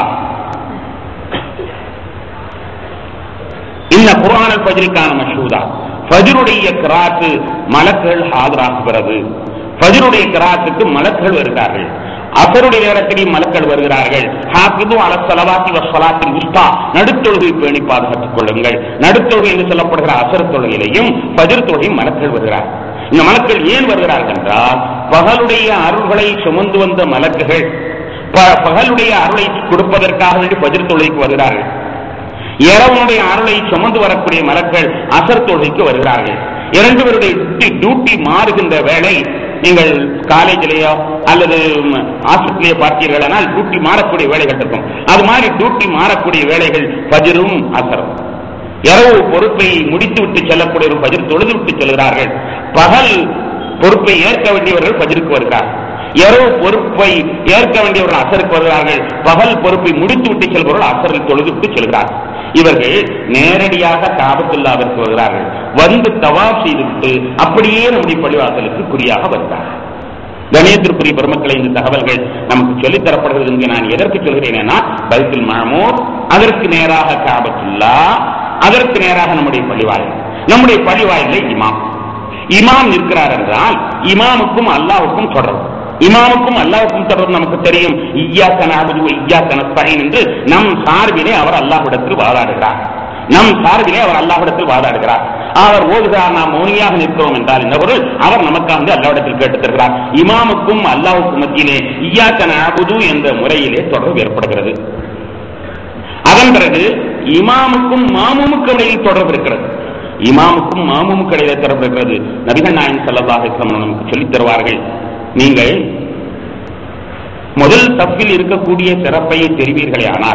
இன்ன குரானல் பஜ்ரிக்கான மஷூதா ஃபஜ்ருடைய கிராத்து மலக்கள் ஆஜராகுகிறது ஃபஜ்ருடைய கிராத்துக்கு மலக்கள் வருகிறார்கள் அசருடைய நேரத்திலே மலக்கள் வருகிறார்கள் ஹாஃபிது அல ஸலவாத்தி வஸ்ஸலாத்தில் உஸ்தா நடுத்தொழுகை பேணி பாதுகாத்துக் கொள்ளுங்கள் நடுத்தொழுகை என்று சொல்லப்படுகிற அசர் தொழுகையிலையும் ஃபஜ்ர் தொழுகையும் மலக்கள் வருகிறார்கள் இந்த மலக்கள் ஏன் வருகிறார்கள் என்றால் பகலுடைய அருள்களை சுமந்து வந்த மலக்குகள் ப- பகலுடைய அருளை கொடுப்பதற்காக வேண்டி ஃபஜ்ர் தொழுகைக்கு வருகிறார்கள் இரவனுடைய அருளை சுமந்து வரக்கூடிய மலக்கள் அசர் தொழுகைக்கு வருகிறார்கள் இரண்டு பேருடைய டியூட்டி டியூட்டி மாறுகின்ற வேளை நீங்கள் காலேஜிலேயோ அல்லது ஆஸ்பத்திரியிலேயோ பார்த்தீர்கள் ஆனால் டியூட்டி மாறக்கூடிய வேலைகள் இருக்கும் அது மாதிரி டியூட்டி மாறக்கூடிய வேலைகள் பஜரும் அசரும் இரவு பொறுப்பை முடித்து விட்டு செல்லக்கூடிய ஒரு பஜர் தொழுது விட்டு செல்கிறார்கள் பகல் பொறுப்பை ஏற்க வேண்டியவர்கள் பஜருக்கு வருகிறார்கள் இரவு பொறுப்பை ஏற்க வேண்டியவர்கள் அசருக்கு வருகிறார்கள் பகல் பொறுப்பை முடித்து விட்டு செல்பவர்கள் அசரில் தொழுது விட்டு செல்கிறார்கள் இவர்கள் நேரடியாக காபத்துல்லாவிற்கு வருகிறார்கள் வந்து தவாப் செய்துவிட்டு அப்படியே நம்முடைய பள்ளிவாசலுக்கு குறியாக வருகிறார்கள் கணேத்திற்குரிய பெருமக்களை இந்த தகவல்கள் நமக்கு சொல்லித் தரப்படுகிறது என்று நான் எதற்கு சொல்கிறேன் பைத்துல் மாமூர் அதற்கு நேராக காபத்துல்லா அதற்கு நேராக நம்முடைய பள்ளிவாயில் நம்முடைய பள்ளிவாயில இமாம் இமாம் இருக்கிறார் என்றால் இமாமுக்கும் அல்லாவுக்கும் தொடர்பு இமாமுக்கும் அல்லாவுக்கும் தொடர்பு நமக்கு தெரியும் ஐயா கனாபது ஐயா கனஸ்தாயின் என்று நம் சார்பிலே அவர் அல்லாஹ்விடத்தில் வாதாடுகிறார் நம் சார்பிலே அவர் அல்லாஹ்விடத்தில் வாதாடுகிறார் அவர் ஓதுகிறார் நாம் மௌனியாக நிற்கிறோம் என்றால் என்ன பொருள் அவர் நமக்காக அல்லாவிடத்தில் கேட்டுத் தருகிறார் இமாமுக்கும் அல்லாஹுக்கும் மத்தியிலே ஐயாக்கன அபுது என்ற முறையிலே தொடர்பு ஏற்படுகிறது அதன் பிறகு இமாமுக்கும் மாமுமுக்கும் இடையில் தொடர்பு இருக்கிறது இமாமுக்கும் மாமுமுக்கும் இடையிலே தொடர்பு இருக்கிறது நபிகள் நாயன் சல்லல்லாஹு நமக்கு சொல்லித் தருவார்கள் நீங்கள் முதல் தப்பில் இருக்கக்கூடிய சிறப்பை தெரிவீர்களே ஆனால்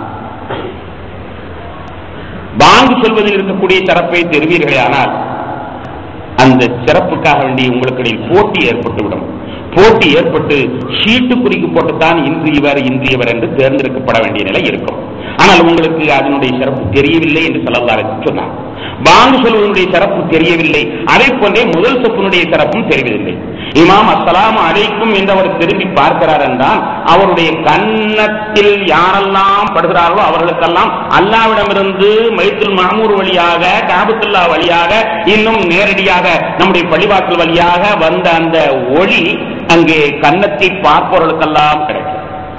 பாங்கு சொல்வதில் இருக்கக்கூடிய சிறப்பை தெரிவீர்களே ஆனால் அந்த சிறப்புக்காக வேண்டி உங்களுக்கு இடையில் போட்டி ஏற்பட்டுவிடும் போட்டி ஏற்பட்டு ஷீட்டு குறிக்கு போட்டுத்தான் இன்று இவர் இன்று இவர் என்று தேர்ந்தெடுக்கப்பட வேண்டிய நிலை இருக்கும் ஆனால் உங்களுக்கு அதனுடைய சிறப்பு தெரியவில்லை என்று சொல்லலாருக்கு சொன்னார் பாங்கு சொல்வதனுடைய சிறப்பு தெரியவில்லை அதை போன்றே முதல் சொப்பினுடைய சிறப்பும் தெரியவில்லை இமாம் அஸ்ஸலாமு அலைக்கும் என்று அவர் திரும்பி பார்க்கிறார் என்றால் அவருடைய கன்னத்தில் யாரெல்லாம் படுகிறார்களோ அவர்களுக்கெல்லாம் அல்லாவிடமிருந்து மைத்துல் மாமூர் வழியாக காபத்துல்லா வழியாக இன்னும் நேரடியாக நம்முடைய பள்ளிவாசல் வழியாக வந்த அந்த ஒளி அங்கே கன்னத்தை பார்ப்பவர்களுக்கெல்லாம் கிடைக்கும்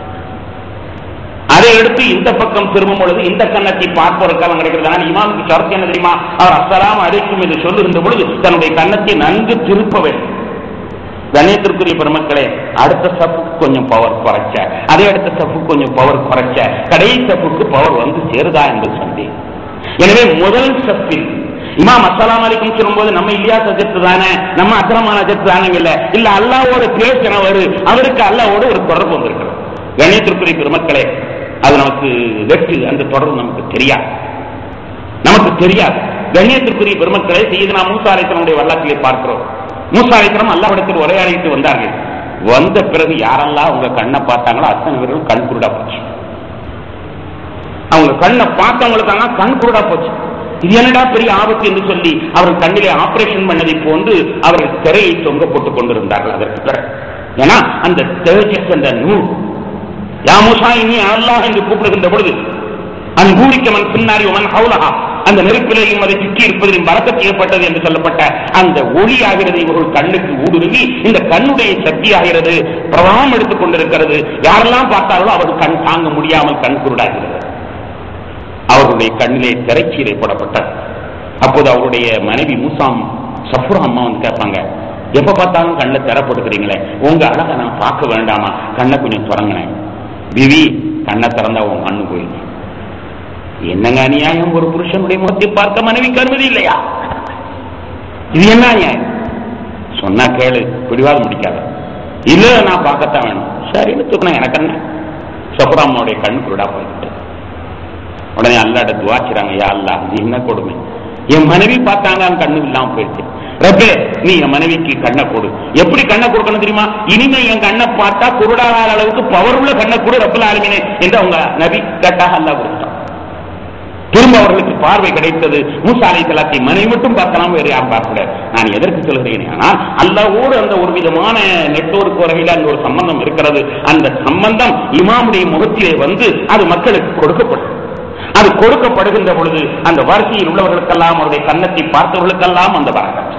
அதை எடுத்து இந்த பக்கம் திரும்பும் பொழுது இந்த கன்னத்தை பார்ப்பவருக்கெல்லாம் கிடைக்கிறது ஆனால் இமாமுக்கு சரத்து என்ன தெரியுமா அவர் அஸ்ஸலாமு அலைக்கும் என்று சொல்லுகின்ற பொழுது தன்னுடைய கன்னத்தை நன்கு திருப்ப வேண்டும் கணேத்திற்குரிய பெருமக்களே அடுத்த ஸ்டெப்புக்கு கொஞ்சம் பவர் குறைச்ச அதே அடுத்த ஸ்டெப்புக்கு கொஞ்சம் பவர் குறைச்ச கடைசி ஸ்டெப்புக்கு பவர் வந்து சேருதா என்பது சந்தேகம் எனவே முதல் ஸ்டெப்பில் இமாம் அஸ்ஸலாம் அலைக்கும் சொல்லும்போது நம்ம இல்லையா சஜத்து தானே நம்ம அக்கிரமான சஜத்து தானே இல்ல இல்ல அல்லாவோட பேசினவர் அவருக்கு அல்லாவோட ஒரு தொடர்பு வந்திருக்கிறது கணேத்திற்குரிய பெருமக்களே அது நமக்கு வெட்டு அந்த தொடர்பு நமக்கு தெரியாது நமக்கு தெரியாது கண்ணியத்திற்குரிய பெருமக்களை செய்து நாம் மூசா அலைத்தனுடைய வல்லத்திலே பார்க்கிறோம் மூசா அலைத்தனம் அல்லாவிடத்தில் உரையாடிட்டு வந்தார்கள் வந்த பிறகு யாரெல்லாம் அவங்க கண்ணை பார்த்தாங்களோ அத்தனை பேரும் கண் குருடா போச்சு அவங்க கண்ணை பார்த்தவங்களுக்காக கண் குருடா போச்சு இது என்னடா பெரிய ஆபத்து என்று சொல்லி அவர்கள் கண்ணிலே ஆபரேஷன் பண்ணதை போன்று அவர்கள் திரையை தொங்க போட்டுக் கொண்டிருந்தார்கள் அதற்கு பிறகு ஏன்னா அந்த தேஜஸ் அந்த நூல் யா மூசா இனி அல்லாஹ் என்று கூப்பிடுகின்ற பொழுது அன்பூரிக்க மன் பின்னாரி மன் ஹவுலஹா அந்த நெருப்பிலையும் அதை சுற்றி இருப்பதிலும் வரக்கத்து ஏற்பட்டது என்று சொல்லப்பட்ட அந்த ஒளி ஆகிறது இவர்கள் கண்ணுக்கு ஊடுருவி இந்த கண்ணுடைய சக்தி ஆகிறது பிரவாகம் எடுத்துக் கொண்டிருக்கிறது யாரெல்லாம் பார்த்தார்களோ அவர்கள் கண் தாங்க முடியாமல் கண் குருடாகிறது அவர்களுடைய கண்ணிலே திரைச்சீரை போடப்பட்டது அப்போது அவருடைய மனைவி மூசாம் சஃபுரா அம்மா வந்து கேட்பாங்க எப்ப பார்த்தாலும் கண்ணை திற போட்டுக்கிறீங்களே உங்க அழகை நான் பார்க்க வேண்டாமா கண்ணை கொஞ்சம் திறங்கினேன் பிவி கண்ணை திறந்தா உன் கண்ணு போயிடும் என்னங்க அநியாயம் ஒரு புருஷனுடைய முகத்தை பார்க்க மனைவிக்கு அனுமதி இல்லையா இது என்ன அநியாயம் சொன்னா கேளு பிடிவாதம் முடிக்காத இல்ல நான் பார்க்கத்தான் வேணும் சரின்னு தூக்கணும் எனக்கு என்ன சஃபுராமாவுடைய கண் குருடா போயிட்டு உடனே அல்லாட துவாச்சுறாங்க யா அல்லா இது என்ன கொடுமை என் மனைவி பார்த்தாங்க கண்ணு இல்லாம போயிடுச்சு ரப்பே நீ என் மனைவிக்கு கண்ணை கொடு எப்படி கண்ணை கொடுக்கணும் தெரியுமா இனிமே என் கண்ணை பார்த்தா குருடாகாத அளவுக்கு பவர் உள்ள கண்ணை கொடு ரப்பல் ஆளுமினே என்று அவங்க நபி கட்டாக அல்லா கொடுத்தான் திரும்ப அவர்களுக்கு பார்வை கிடைத்தது மூசாலை தலாத்தை மனைவி மட்டும் பார்க்கலாம் வேறு யாரும் பார்க்கக்கூடாது நான் எதற்கு சொல்கிறேன் ஆனால் அல்லாவோடு அந்த ஒரு விதமான நெட்வொர்க் வரையில் அந்த ஒரு சம்பந்தம் இருக்கிறது அந்த சம்பந்தம் இமாமுடைய முகத்திலே வந்து அது மக்களுக்கு கொடுக்கப்படும் அது கொடுக்கப்படுகின்ற பொழுது அந்த வரிசையில் உள்ளவர்களுக்கெல்லாம் அவருடைய கன்னத்தை பார்த்தவர்களுக்கெல்லாம் அந்த வரக்கத்து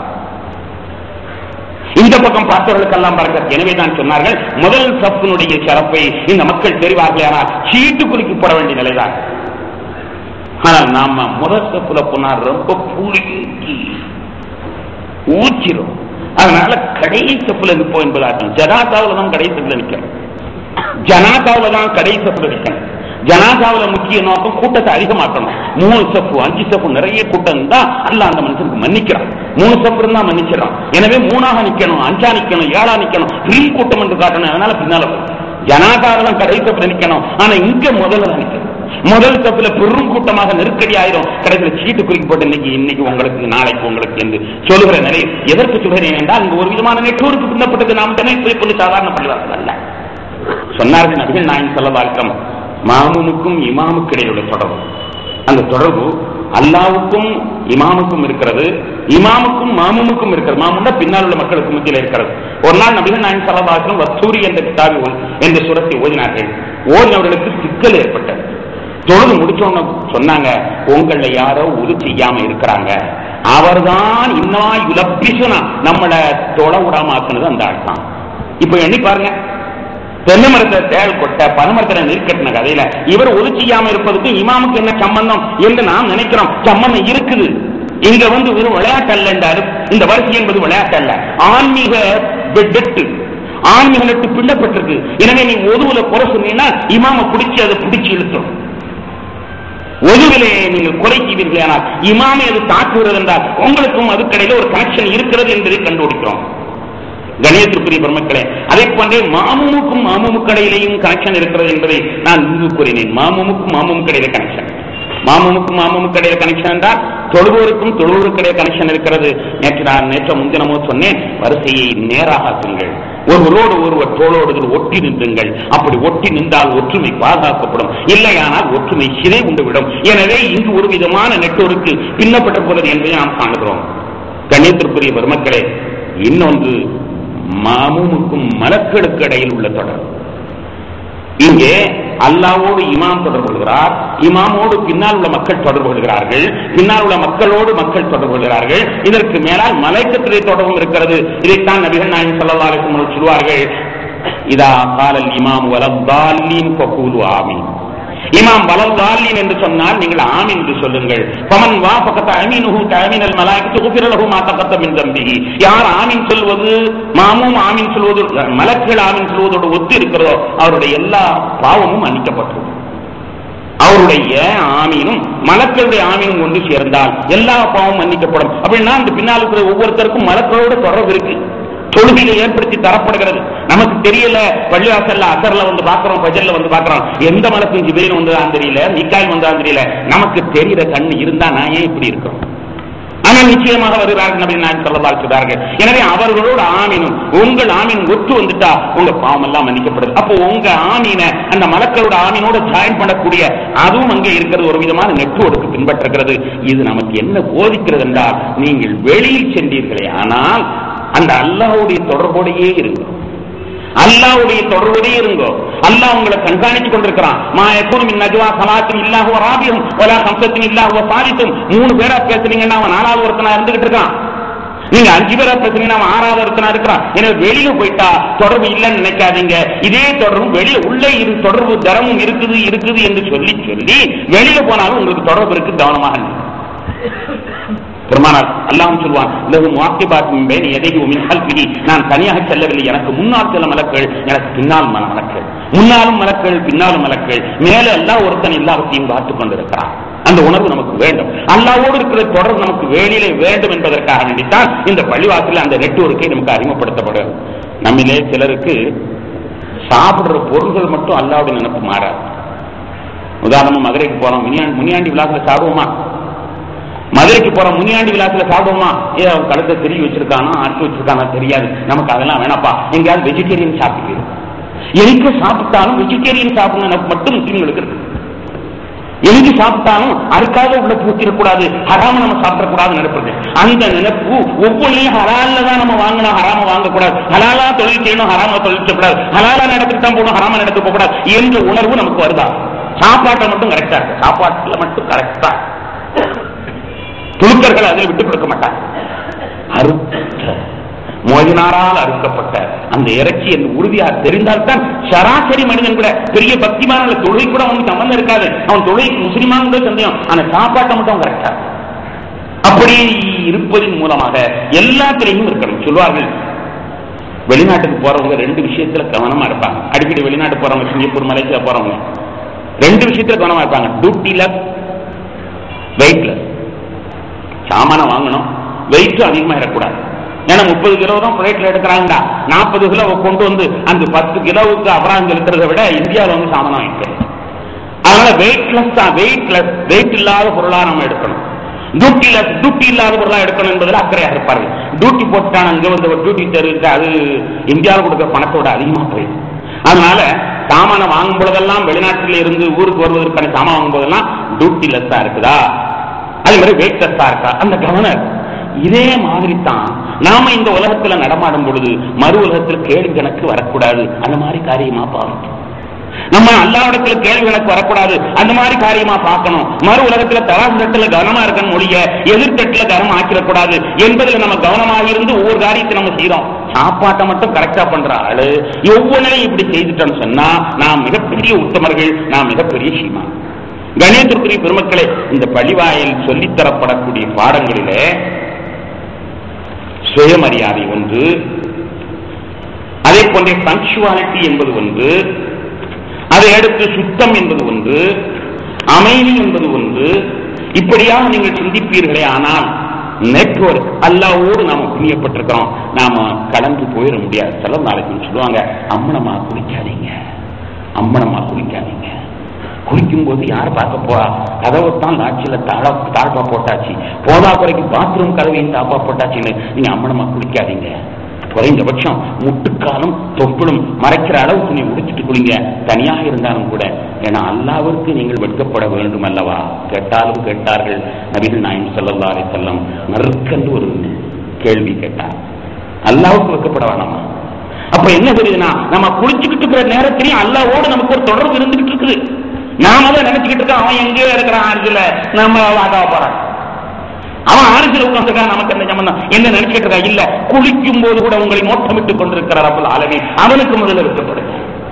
இந்த பக்கம் பார்த்தவர்களுக்கெல்லாம் பறக்கத் எனவே தான் சொன்னார்கள் முதல் சப்பினுடைய சிறப்பை இந்த மக்கள் தெரிவார்களே ஆனால் சீட்டு குறிக்கப்பட வேண்டிய நிலைதான் ஆனால் நாம முதல் சப்புல போனா ரொம்ப புளிங்கி ஊச்சிரும் அதனால கடைசி சப்புல நிற்போம் என்பதாகும் ஜனாதாவில் தான் கடைசி சப்புல நிற்கணும் ஜனாதாவில் தான் கடைசி சப்புல நிற்கணும் ஜனாதாவில முக்கிய நோக்கம் கூட்டத்தை அதிகமாக்கணும் மூணு சப்பு அஞ்சு சப்பு நிறைய கூட்டம் தான் அல்ல அந்த மனுஷனுக்கு மன்னிக்கிறான் மூணு சப்பு இருந்தா மன்னிச்சிடறான் எனவே மூணாக நிக்கணும் அஞ்சா நிக்கணும் ஏழா நிக்கணும் பெரிய கூட்டம் என்று காட்டணும் அதனால பின்னால ஜனாதாவில கடைசி சப்புல நிக்கணும் ஆனா இங்க முதல்ல நிக்கணும் முதல் தப்புல பெரும் கூட்டமாக நெருக்கடி ஆயிரும் கடைசியில் சீட்டு குறிக்கு போட்டு இன்னைக்கு இன்னைக்கு உங்களுக்கு நாளைக்கு உங்களுக்கு என்று சொல்லுகிற நிலை எதற்கு சொல்கிறேன் என்றால் இங்கு ஒரு விதமான நெட்வொர்க் பின்னப்பட்டது நாம் தினை கொண்டு சாதாரண பள்ளிவாசல் அல்ல சொன்னார்கள் நபிகள் நாயன் செல்லவாழ்க்கம் மாமுனுக்கும் இமாமுக்கு இடையிலுள்ள தொடர்பு அந்த தொடர்பு அல்லாவுக்கும் இமாமுக்கும் இருக்கிறது இமாமுக்கும் மாமுமுக்கும் இருக்கிறது மாமுன்னா பின்னால் உள்ள மக்களுக்கு மத்தியில் இருக்கிறது ஒரு நாள் நபிகள் நாயன் சலபாசனம் வசூரி என்ற கிதாபி என்ற சுரத்தை ஓதினார்கள் ஓதினவர்களுக்கு சிக்கல் ஏற்பட்டது தொழுது முடிச்சோன்னு சொன்னாங்க உங்கள யாரோ உது செய்யாம இருக்கிறாங்க அவர்தான் இன்னமா யுலப்பிசுனா நம்மள தொட விடாம ஆக்குனது அந்த ஆள் தான் இப்ப எண்ணி பாருங்க தென்னை மரத்தை தேள் கொட்ட பனமரத்தை நெருக்கட்டின கதையில இவர் ஒது செய்யாம இருப்பதுக்கு இமாமுக்கு என்ன சம்பந்தம் என்று நாம் நினைக்கிறோம் சம்பந்தம் இருக்குது இங்க வந்து வெறும் விளையாட்டு அல்ல இந்த அரு- இந்த வரிசை என்பது விளையாட்டு அல்ல ஆன்மீக வெட்டு ஆன்மீக நெட்டு பின்னப்பட்டிருக்கு எனவே நீ ஒதுவுல குறை சொன்னீங்கன்னா இமாம பிடிச்சு அதை பிடிச்சு இழுத்தும் ஒதுவிலே நீங்கள் குறை செய்வீர்கள் ஆனால் இமாமை அது தாக்குகிறது என்றால் உங்களுக்கும் அதுக்கடையில் ஒரு கனெக்ஷன் இருக்கிறது என்பதை கண்டுபிடிக்கிறோம் கணேசத்துக்குரிய பெருமக்களே அதை போன்றே மாமுமுக்கும் மாமுமுக்கடையிலையும் கனெக்ஷன் இருக்கிறது என்பதை நான் இங்கு கூறினேன் மாமுமுக்கும் மாமுமுக்கடையில கனெக்ஷன் மாமுமுக்கும் மாமுமுக்கடையில கனெக்ஷன் என்றால் தொழுவோருக்கும் தொழுவோருக்கடைய கனெக்ஷன் இருக்கிறது நேற்று நான் நேற்று முன்தினமோ சொன்னேன் வரிசையை நேராக்குங்கள் ஒருவரோடு ஒருவர் தோளோடு ஒட்டி நின்றுங்கள் அப்படி ஒட்டி நின்றால் ஒற்றுமை பாதுகாக்கப்படும் இல்லையானால் ஒற்றுமை சிதை உண்டுவிடும் எனவே இங்கு ஒரு விதமான நெட்வொர்க்கு பின்னப்பட்டு போகிறது என்பதை நாம் காணுகிறோம் கணேசத்திற்குரிய பெருமக்களே இன்னொன்று மாமுமுக்கும் மலக்களுக்கு இடையில் உள்ள தொடர்பு இங்கே அல்லாவோடு இமாம் தொடர்பு கொள்கிறார் இமாமோடு பின்னால் உள்ள மக்கள் தொடர்பு கொள்கிறார்கள் பின்னால் உள்ள மக்களோடு மக்கள் தொடர்பு கொள்கிறார்கள் இதற்கு மேலால் மலைக்கத்திலே தொடர்பும் இருக்கிறது இதைத்தான் நபிகள் நாயகம் ஸல்லல்லாஹு அலைஹி வஸல்லம் சொல்வார்கள் இதா காலல் இமாம் வலத்தாலின் ஃபகூலு ஆமீன் இமாம் வலல்லாலின் என்று சொன்னால் நீங்கள் ஆமீன் என்று சொல்லுங்கள் பமன் வா பக்கத்த அமீனுஹு கஅமீனல் மலாயிகத்து குஃபிரலஹு மா தகத்த மின் தம்பிஹி யார் ஆமீன் சொல்வது மாமும் ஆமீன் சொல்வது மலக்குகள் ஆமீன் சொல்வதோடு ஒத்து இருக்கிறதோ அவருடைய எல்லா பாவமும் மன்னிக்கப்பட்டது அவருடைய ஆமீனும் மலக்களுடைய ஆமீனும் கொண்டு சேர்ந்தால் எல்லா பாவமும் மன்னிக்கப்படும் அப்படின்னா அந்த பின்னால் இருக்கிற ஒவ்வொருத்தருக்கும் மலக்களோட தொடர்பு இருக்கு தொழுகையை ஏற்படுத்தி தரப்படுகிறது நமக்கு தெரியல பள்ளிவாசல்ல அசர்ல வந்து பாக்குறோம் பஜல்ல வந்து பாக்குறோம் எந்த மலக்கும் ஜிபிரின் வந்ததான் தெரியல மிக்காய் வந்ததான் தெரியல நமக்கு தெரிகிற கண் இருந்தா நான் ஏன் இப்படி இருக்கிறோம் ஆனால் நிச்சயமாக வருகிறார்கள் நபி நாயகம் ஸல்லல்லாஹு அலைஹி சொல்றார்கள் எனவே அவர்களோட ஆமீனும் உங்கள் ஆமீன் ஒத்து வந்துட்டா உங்க பாவம் எல்லாம் மன்னிக்கப்படுது அப்போ உங்க ஆமீனை அந்த மலக்களோட ஆமீனோட ஜாயின் பண்ணக்கூடிய அதுவும் அங்கே இருக்கிறது ஒரு விதமான நெட்வொர்க் பின்பற்றுகிறது இது நமக்கு என்ன போதிக்கிறது என்றால் நீங்கள் வெளியில் சென்றீர்களே ஆனால் அந்த அல்லாஹ்வுடைய தொடர்போடையே இருங்க அல்லாஹ்வுடைய தொடர்போடே இருங்கோ அல்லாஹ் உங்களை கண்காணித்துக் கொண்டிருக்கிறான் மா யகுனு மின் நஜ்வா ஸலாத்தின் இல்லாஹு வ ராபிஹும் வலா கம்சத்தின் இல்லாஹு வ சாலித்தும் மூணு பேரா பேசுனீங்கன்னா அவன் நாலாவது ஒருத்தனா இருந்துகிட்டு இருக்கான் நீங்க அஞ்சு பேரா பேசுனீங்கன்னா அவன் ஆறாவது ஒருத்தனா இருக்கிறான் எனவே வெளியில போயிட்டா தொடர்பு இல்லைன்னு நினைக்காதீங்க இதே தொடர்பு வெளியில உள்ளே இரு தொடர்பு தரமும் இருக்குது இருக்குது என்று சொல்லி சொல்லி வெளியில போனாலும் உங்களுக்கு தொடர்பு இருக்கு கவனமாக இருங்க. பெருமானார் அல்லாஹ் சொல்வான் லகு முவாக்கிபாத்தின் பேன் எதையும் மின் கல்வினி நான் தனியாக செல்லவில்லை எனக்கு முன்னால் சில மலக்கள் எனக்கு பின்னால் மல மலக்கள் முன்னாலும் மலக்கள் பின்னாலும் மலக்கள் மேலே எல்லாம் ஒருத்தன் எல்லாவற்றையும் பார்த்துக் கொண்டிருக்கிறான் அந்த உணர்வு நமக்கு வேண்டும் அல்லாவோடு இருக்கிற தொடர்பு நமக்கு வேலையிலே வேண்டும் என்பதற்காக வேண்டித்தான் இந்த பள்ளிவாசலில் அந்த நெட்வொர்க்கை நமக்கு அறிமுகப்படுத்தப்படுகிறது நம்மிலே சிலருக்கு சாப்பிடுற பொருள்கள் மட்டும் அல்லாவுடைய நினைப்பு மாறாது உதாரணமா மதுரைக்கு போறோம் முனியாண்டி முனியாண்டி விழாத்துல சாப்பிடுவோமா மதுரைக்கு போற முனியாண்டி விழாத்துல சாப்பிடுவோமா ஏ அவன் கழுத்தை திரும்பி வச்சிருக்கானா அரைச்சு வச்சிருக்கானா தெரியாது நமக்கு அதெல்லாம் வேணாப்பா எங்கேயாவது வெஜிடேரியன் சாப்பிடுவீங்க எங்க சாப்பிட்டாலும் வெஜிடேரியன் சாப்பிடணும் எனக்கு மட்டும் முஸ்லீம்களுக்கு இருக்கு எங்கு சாப்பிட்டாலும் அதுக்காக உள்ள பூத்திடக்கூடாது ஹராம நம்ம சாப்பிடக்கூடாது நினைப்பது அந்த நினைப்பு ஒவ்வொன்றையும் ஹலால தான் நம்ம வாங்கணும் ஹராம வாங்கக்கூடாது ஹலாலா தொழில் செய்யணும் ஹராம தொழில் செய்யக்கூடாது ஹலாலா நடத்துக்கு தான் போகணும் ஹராம நடத்த போகக்கூடாது என்ற உணர்வு நமக்கு வருதா சாப்பாட்டை மட்டும் கரெக்டா இருக்கு சாப்பாட்டுல மட்டும் கரெக்டா துணுக்கர்கள் அதில் விட்டுக் கொடுக்க மாட்டாங்க அறுத்த மோதினாரால் அறுக்கப்பட்ட அந்த இறைச்சி என்று உறுதியாக தெரிந்தால்தான் சராசரி மனிதன் கூட பெரிய பக்திமான தொழுகை கூட அவனுக்கு சம்பந்தம் இருக்காது அவன் தொழுகைக்கு முஸ்லிமான கூட சந்தேகம் ஆனா சாப்பாட்டை மட்டும் கரெக்டா அப்படி இருப்பதன் மூலமாக எல்லாத்திலையும் இருக்கணும் சொல்வார்கள் வெளிநாட்டுக்கு போறவங்க ரெண்டு விஷயத்துல கவனமா இருப்பாங்க அடிக்கடி வெளிநாட்டு போறவங்க சிங்கப்பூர் மலேசியா போறவங்க ரெண்டு விஷயத்துல கவனமா இருப்பாங்க டியூட்டிலெஸ் வெயிட்லெஸ் சாமான வாங்கணும் வெயிட்டும் அதிகமா இருக்கக்கூடாது ஏன்னா முப்பது கிலோ தான் பிளேட்ல எடுக்கிறாங்கடா நாற்பது கிலோ கொண்டு வந்து அந்த பத்து கிலோவுக்கு அபராதம் செலுத்துறதை விட இந்தியாவில் வந்து சாமானம் வாங்கிக்கிறது அதனால வெயிட்லெஸ் தான் வெயிட்லெஸ் வெயிட் இல்லாத பொருளா நம்ம எடுக்கணும் டியூட்டிலெஸ் டியூட்டி இல்லாத பொருளா எடுக்கணும் என்பதில் அக்கறையாக இருப்பார்கள் டியூட்டி போட்டான் அங்க வந்து ஒரு டியூட்டி தெரிவித்து அது இந்தியாவில் கொடுக்குற பணத்தோட அதிகமா போயிடும் அதனால சாமான வாங்கும் பொழுதெல்லாம் வெளிநாட்டில் இருந்து ஊருக்கு வருவதற்கான சாமான் வாங்கும் போதெல்லாம் டியூட்டி லெஸ்ஸா இருக்குதா அதே மாதிரி வெயிட் லெஸ்ஸா இருக்கா அந்த கவர்னர் இதே மாதிரி தான் நாம இந்த உலகத்துல நடமாடும் பொழுது மறு உலகத்தில் கேள்வி கணக்கு வரக்கூடாது அந்த மாதிரி காரியமா பார்க்கணும் நம்ம அல்லாவிடத்துல கேள்வி கணக்கு வரக்கூடாது அந்த மாதிரி காரியமா பார்க்கணும் மறு உலகத்துல தராசு தட்டுல கவனமா இருக்கணும் மொழிய எதிர்த்தட்டுல கவனம் ஆக்கிடக்கூடாது என்பதுல நம்ம கவனமாக இருந்து ஒவ்வொரு காரியத்தை நம்ம செய்யறோம் சாப்பாட்டை மட்டும் கரெக்டா பண்ற ஆளு ஒவ்வொன்றையும் இப்படி செய்துட்டோம்னு சொன்னா நாம் மிகப்பெரிய உத்தமர்கள் நாம் மிகப்பெரிய சீமா கணேசத்துக்குரிய பெருமக்களே இந்த பழிவாயில் சொல்லித்தரப்படக்கூடிய பாடங்களிலே சுயமரியாதை ஒன்று அதே போன்ற பங்க்சுவாலிட்டி என்பது ஒன்று அதை அடுத்து சுத்தம் என்பது ஒன்று அமைதி என்பது ஒன்று இப்படியாக நீங்கள் சிந்திப்பீர்களே ஆனால் நெட்வொர்க் அல்லாவோடு நாம புண்ணியப்பட்டிருக்கிறோம் நாம கடந்து போயிட முடியாது சில நாளைக்கு சொல்லுவாங்க அம்மனமா குளிக்காதீங்க அம்மனமா குளிக்காதீங்க குளிக்கும் போது யார் பார்க்க போறா கதவை தான் லாட்சியில தாழ தாழ்பா போட்டாச்சு போதா குறைக்கு பாத்ரூம் கதவையும் தாப்பா போட்டாச்சுன்னு நீங்க அம்மனமா குளிக்காதீங்க குறைந்தபட்சம் முட்டுக்காலும் தொப்பிலும் மறைக்கிற அளவுக்கு நீ உடுத்திட்டு குளிங்க தனியாக இருந்தாலும் கூட ஏன்னா அல்லாவிற்கு நீங்கள் வெட்கப்பட வேண்டும் அல்லவா கேட்டாலும் கேட்டார்கள் நபிகள் நாயம் ஸல்லல்லாஹு அலைஹி வஸல்லம் நறுக்கென்று ஒரு கேள்வி கேட்டார் அல்லாவுக்கு வெட்கப்பட வேணாமா அப்ப என்ன தெரியுதுன்னா நம்ம குளிச்சுக்கிட்டு இருக்கிற நேரத்திலையும் அல்லாவோடு நமக்கு ஒரு தொடர்பு இருந்துகிட்டு இருக்குது நாம தான் நினைச்சுக்கிட்டு இருக்கோம் அவன் எங்கேயோ இருக்கிறான் ஆறுல நம்ம வாக்காவ போறான் அவன் ஆறுசில் உட்காந்துருக்கான் நமக்கு என்ன சம்பந்தம் என்ன நினைச்சிட்டு இருக்கா இல்ல குளிக்கும் போது கூட உங்களை நோட்டமிட்டுக் கொண்டிருக்கிறார் அப்பல் ஆலமி அவனுக்கு முதல்ல விட்டுப்படுங்க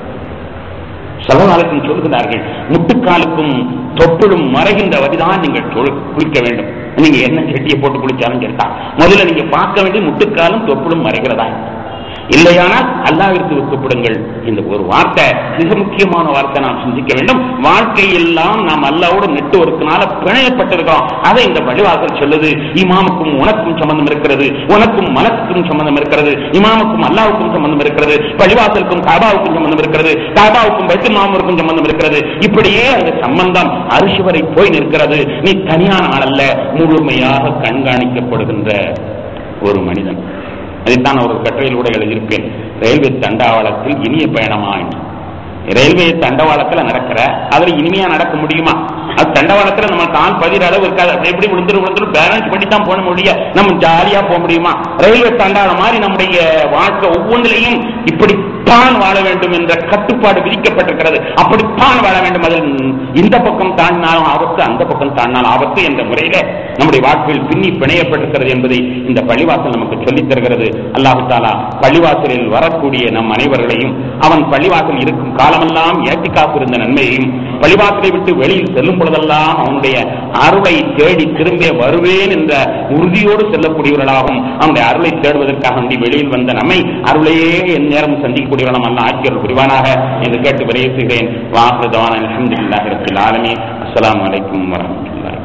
சலகாலத்தில் சொல்லுகிறார்கள் முட்டுக்காலுக்கும் தொப்பிலும் மறைகின்ற வரிதான் நீங்கள் தொழு- குளிக்க வேண்டும் நீங்க என்ன செட்டியை போட்டு குளிச்சாலும் சரிதான் முதல்ல நீங்க பார்க்க வேண்டிய முட்டுக்காலும் தொப்பிலும் மறைகிறதா இல்லையானால் அல்லாவிற்கு வைக்கப்படுங்கள் இந்த ஒரு வார்த்தை மிக முக்கியமான வார்த்தை நாம் சிந்திக்க வேண்டும் வாழ்க்கையெல்லாம் நாம் அல்லாவோட நெட்வொர்க்கினால பிணையப்பட்டிருக்கிறோம் அதை இந்த வழிவாசல் சொல்லுது இமாமுக்கும் உனக்கும் சம்பந்தம் இருக்கிறது உனக்கும் மனத்துக்கும் சம்பந்தம் இருக்கிறது இமாமுக்கும் அல்லாவுக்கும் சம்பந்தம் இருக்கிறது பழிவாசலுக்கும் காபாவுக்கும் சம்பந்தம் இருக்கிறது காபாவுக்கும் பைத்து மாமருக்கும் சம்பந்தம் இருக்கிறது இப்படியே அந்த சம்பந்தம் அரிசி வரை போய் நிற்கிறது நீ தனியான ஆளல்ல முழுமையாக கண்காணிக்கப்படுகின்ற ஒரு மனிதன் அதைத்தான் ஒரு கட்டுரையில் கூட எழுதியிருப்பேன் ரயில்வே தண்டவாளத்தில் இனிய பயணமா என்று ரயில்வே தண்டவாளத்துல நடக்கிற அதுல இனிமையா நடக்க முடியுமா அது தண்டவாளத்துல நம்ம கால் பதிர அளவு இருக்காது அப்படி எப்படி விழுந்துரும் விழுந்துரும் பேலன்ஸ் பண்ணி தான் போன முடிய நம்ம ஜாலியா போக முடியுமா ரயில்வே தண்டவாளம் மாதிரி நம்முடைய வாழ்க்கை ஒவ்வொன்றிலையும் இப்படித்தான் வாழ வேண்டும் என்ற கட்டுப்பாடு விதிக்கப்பட்டிருக்கிறது அப்படித்தான் வாழ வேண்டும் அதில் இந்த பக்கம் தாண்டினாலும் ஆபத்து அந்த பக்கம் தாண்டினாலும் ஆபத்து என்ற முறையில நம்முடைய வாழ்க்கையில் பின்னி பிணையப்பட்டிருக்கிறது என்பதை இந்த பள்ளிவாசல் நமக்கு சொல்லித் தருகிறது அல்லாஹு தாலா பள்ளிவாசலில் வரக்கூடிய நம் அனைவர்களையும் அவன் பள்ளிவாசல் இருக்கும் காலமெல்லாம் ஏற்றி காத்திருந்த நன்மையையும் பள்ளிவாசலை விட்டு வெளியில் செல்லும் பொழுதெல்லாம் அவனுடைய அருளை தேடி திரும்ப வருவேன் என்ற உறுதியோடு செல்லக்கூடியவர்களாகவும் அவனுடைய அருளை தேடுவதற்காக வேண்டி வெளியில் வந்த நம்மை அருளையே என் நேரம் சந்திக்கக்கூடியவர்களும் அல்ல ஆக்கியர்கள் புரிவானாக என்று கேட்டு வெளியேற்றுகிறேன் வாக்குதவான அலமதுல்லாஹி ரபில் ஆலமீன் அஸ்ஸலாமு அலைக்கும் வரஹ்மத்துல்லாஹி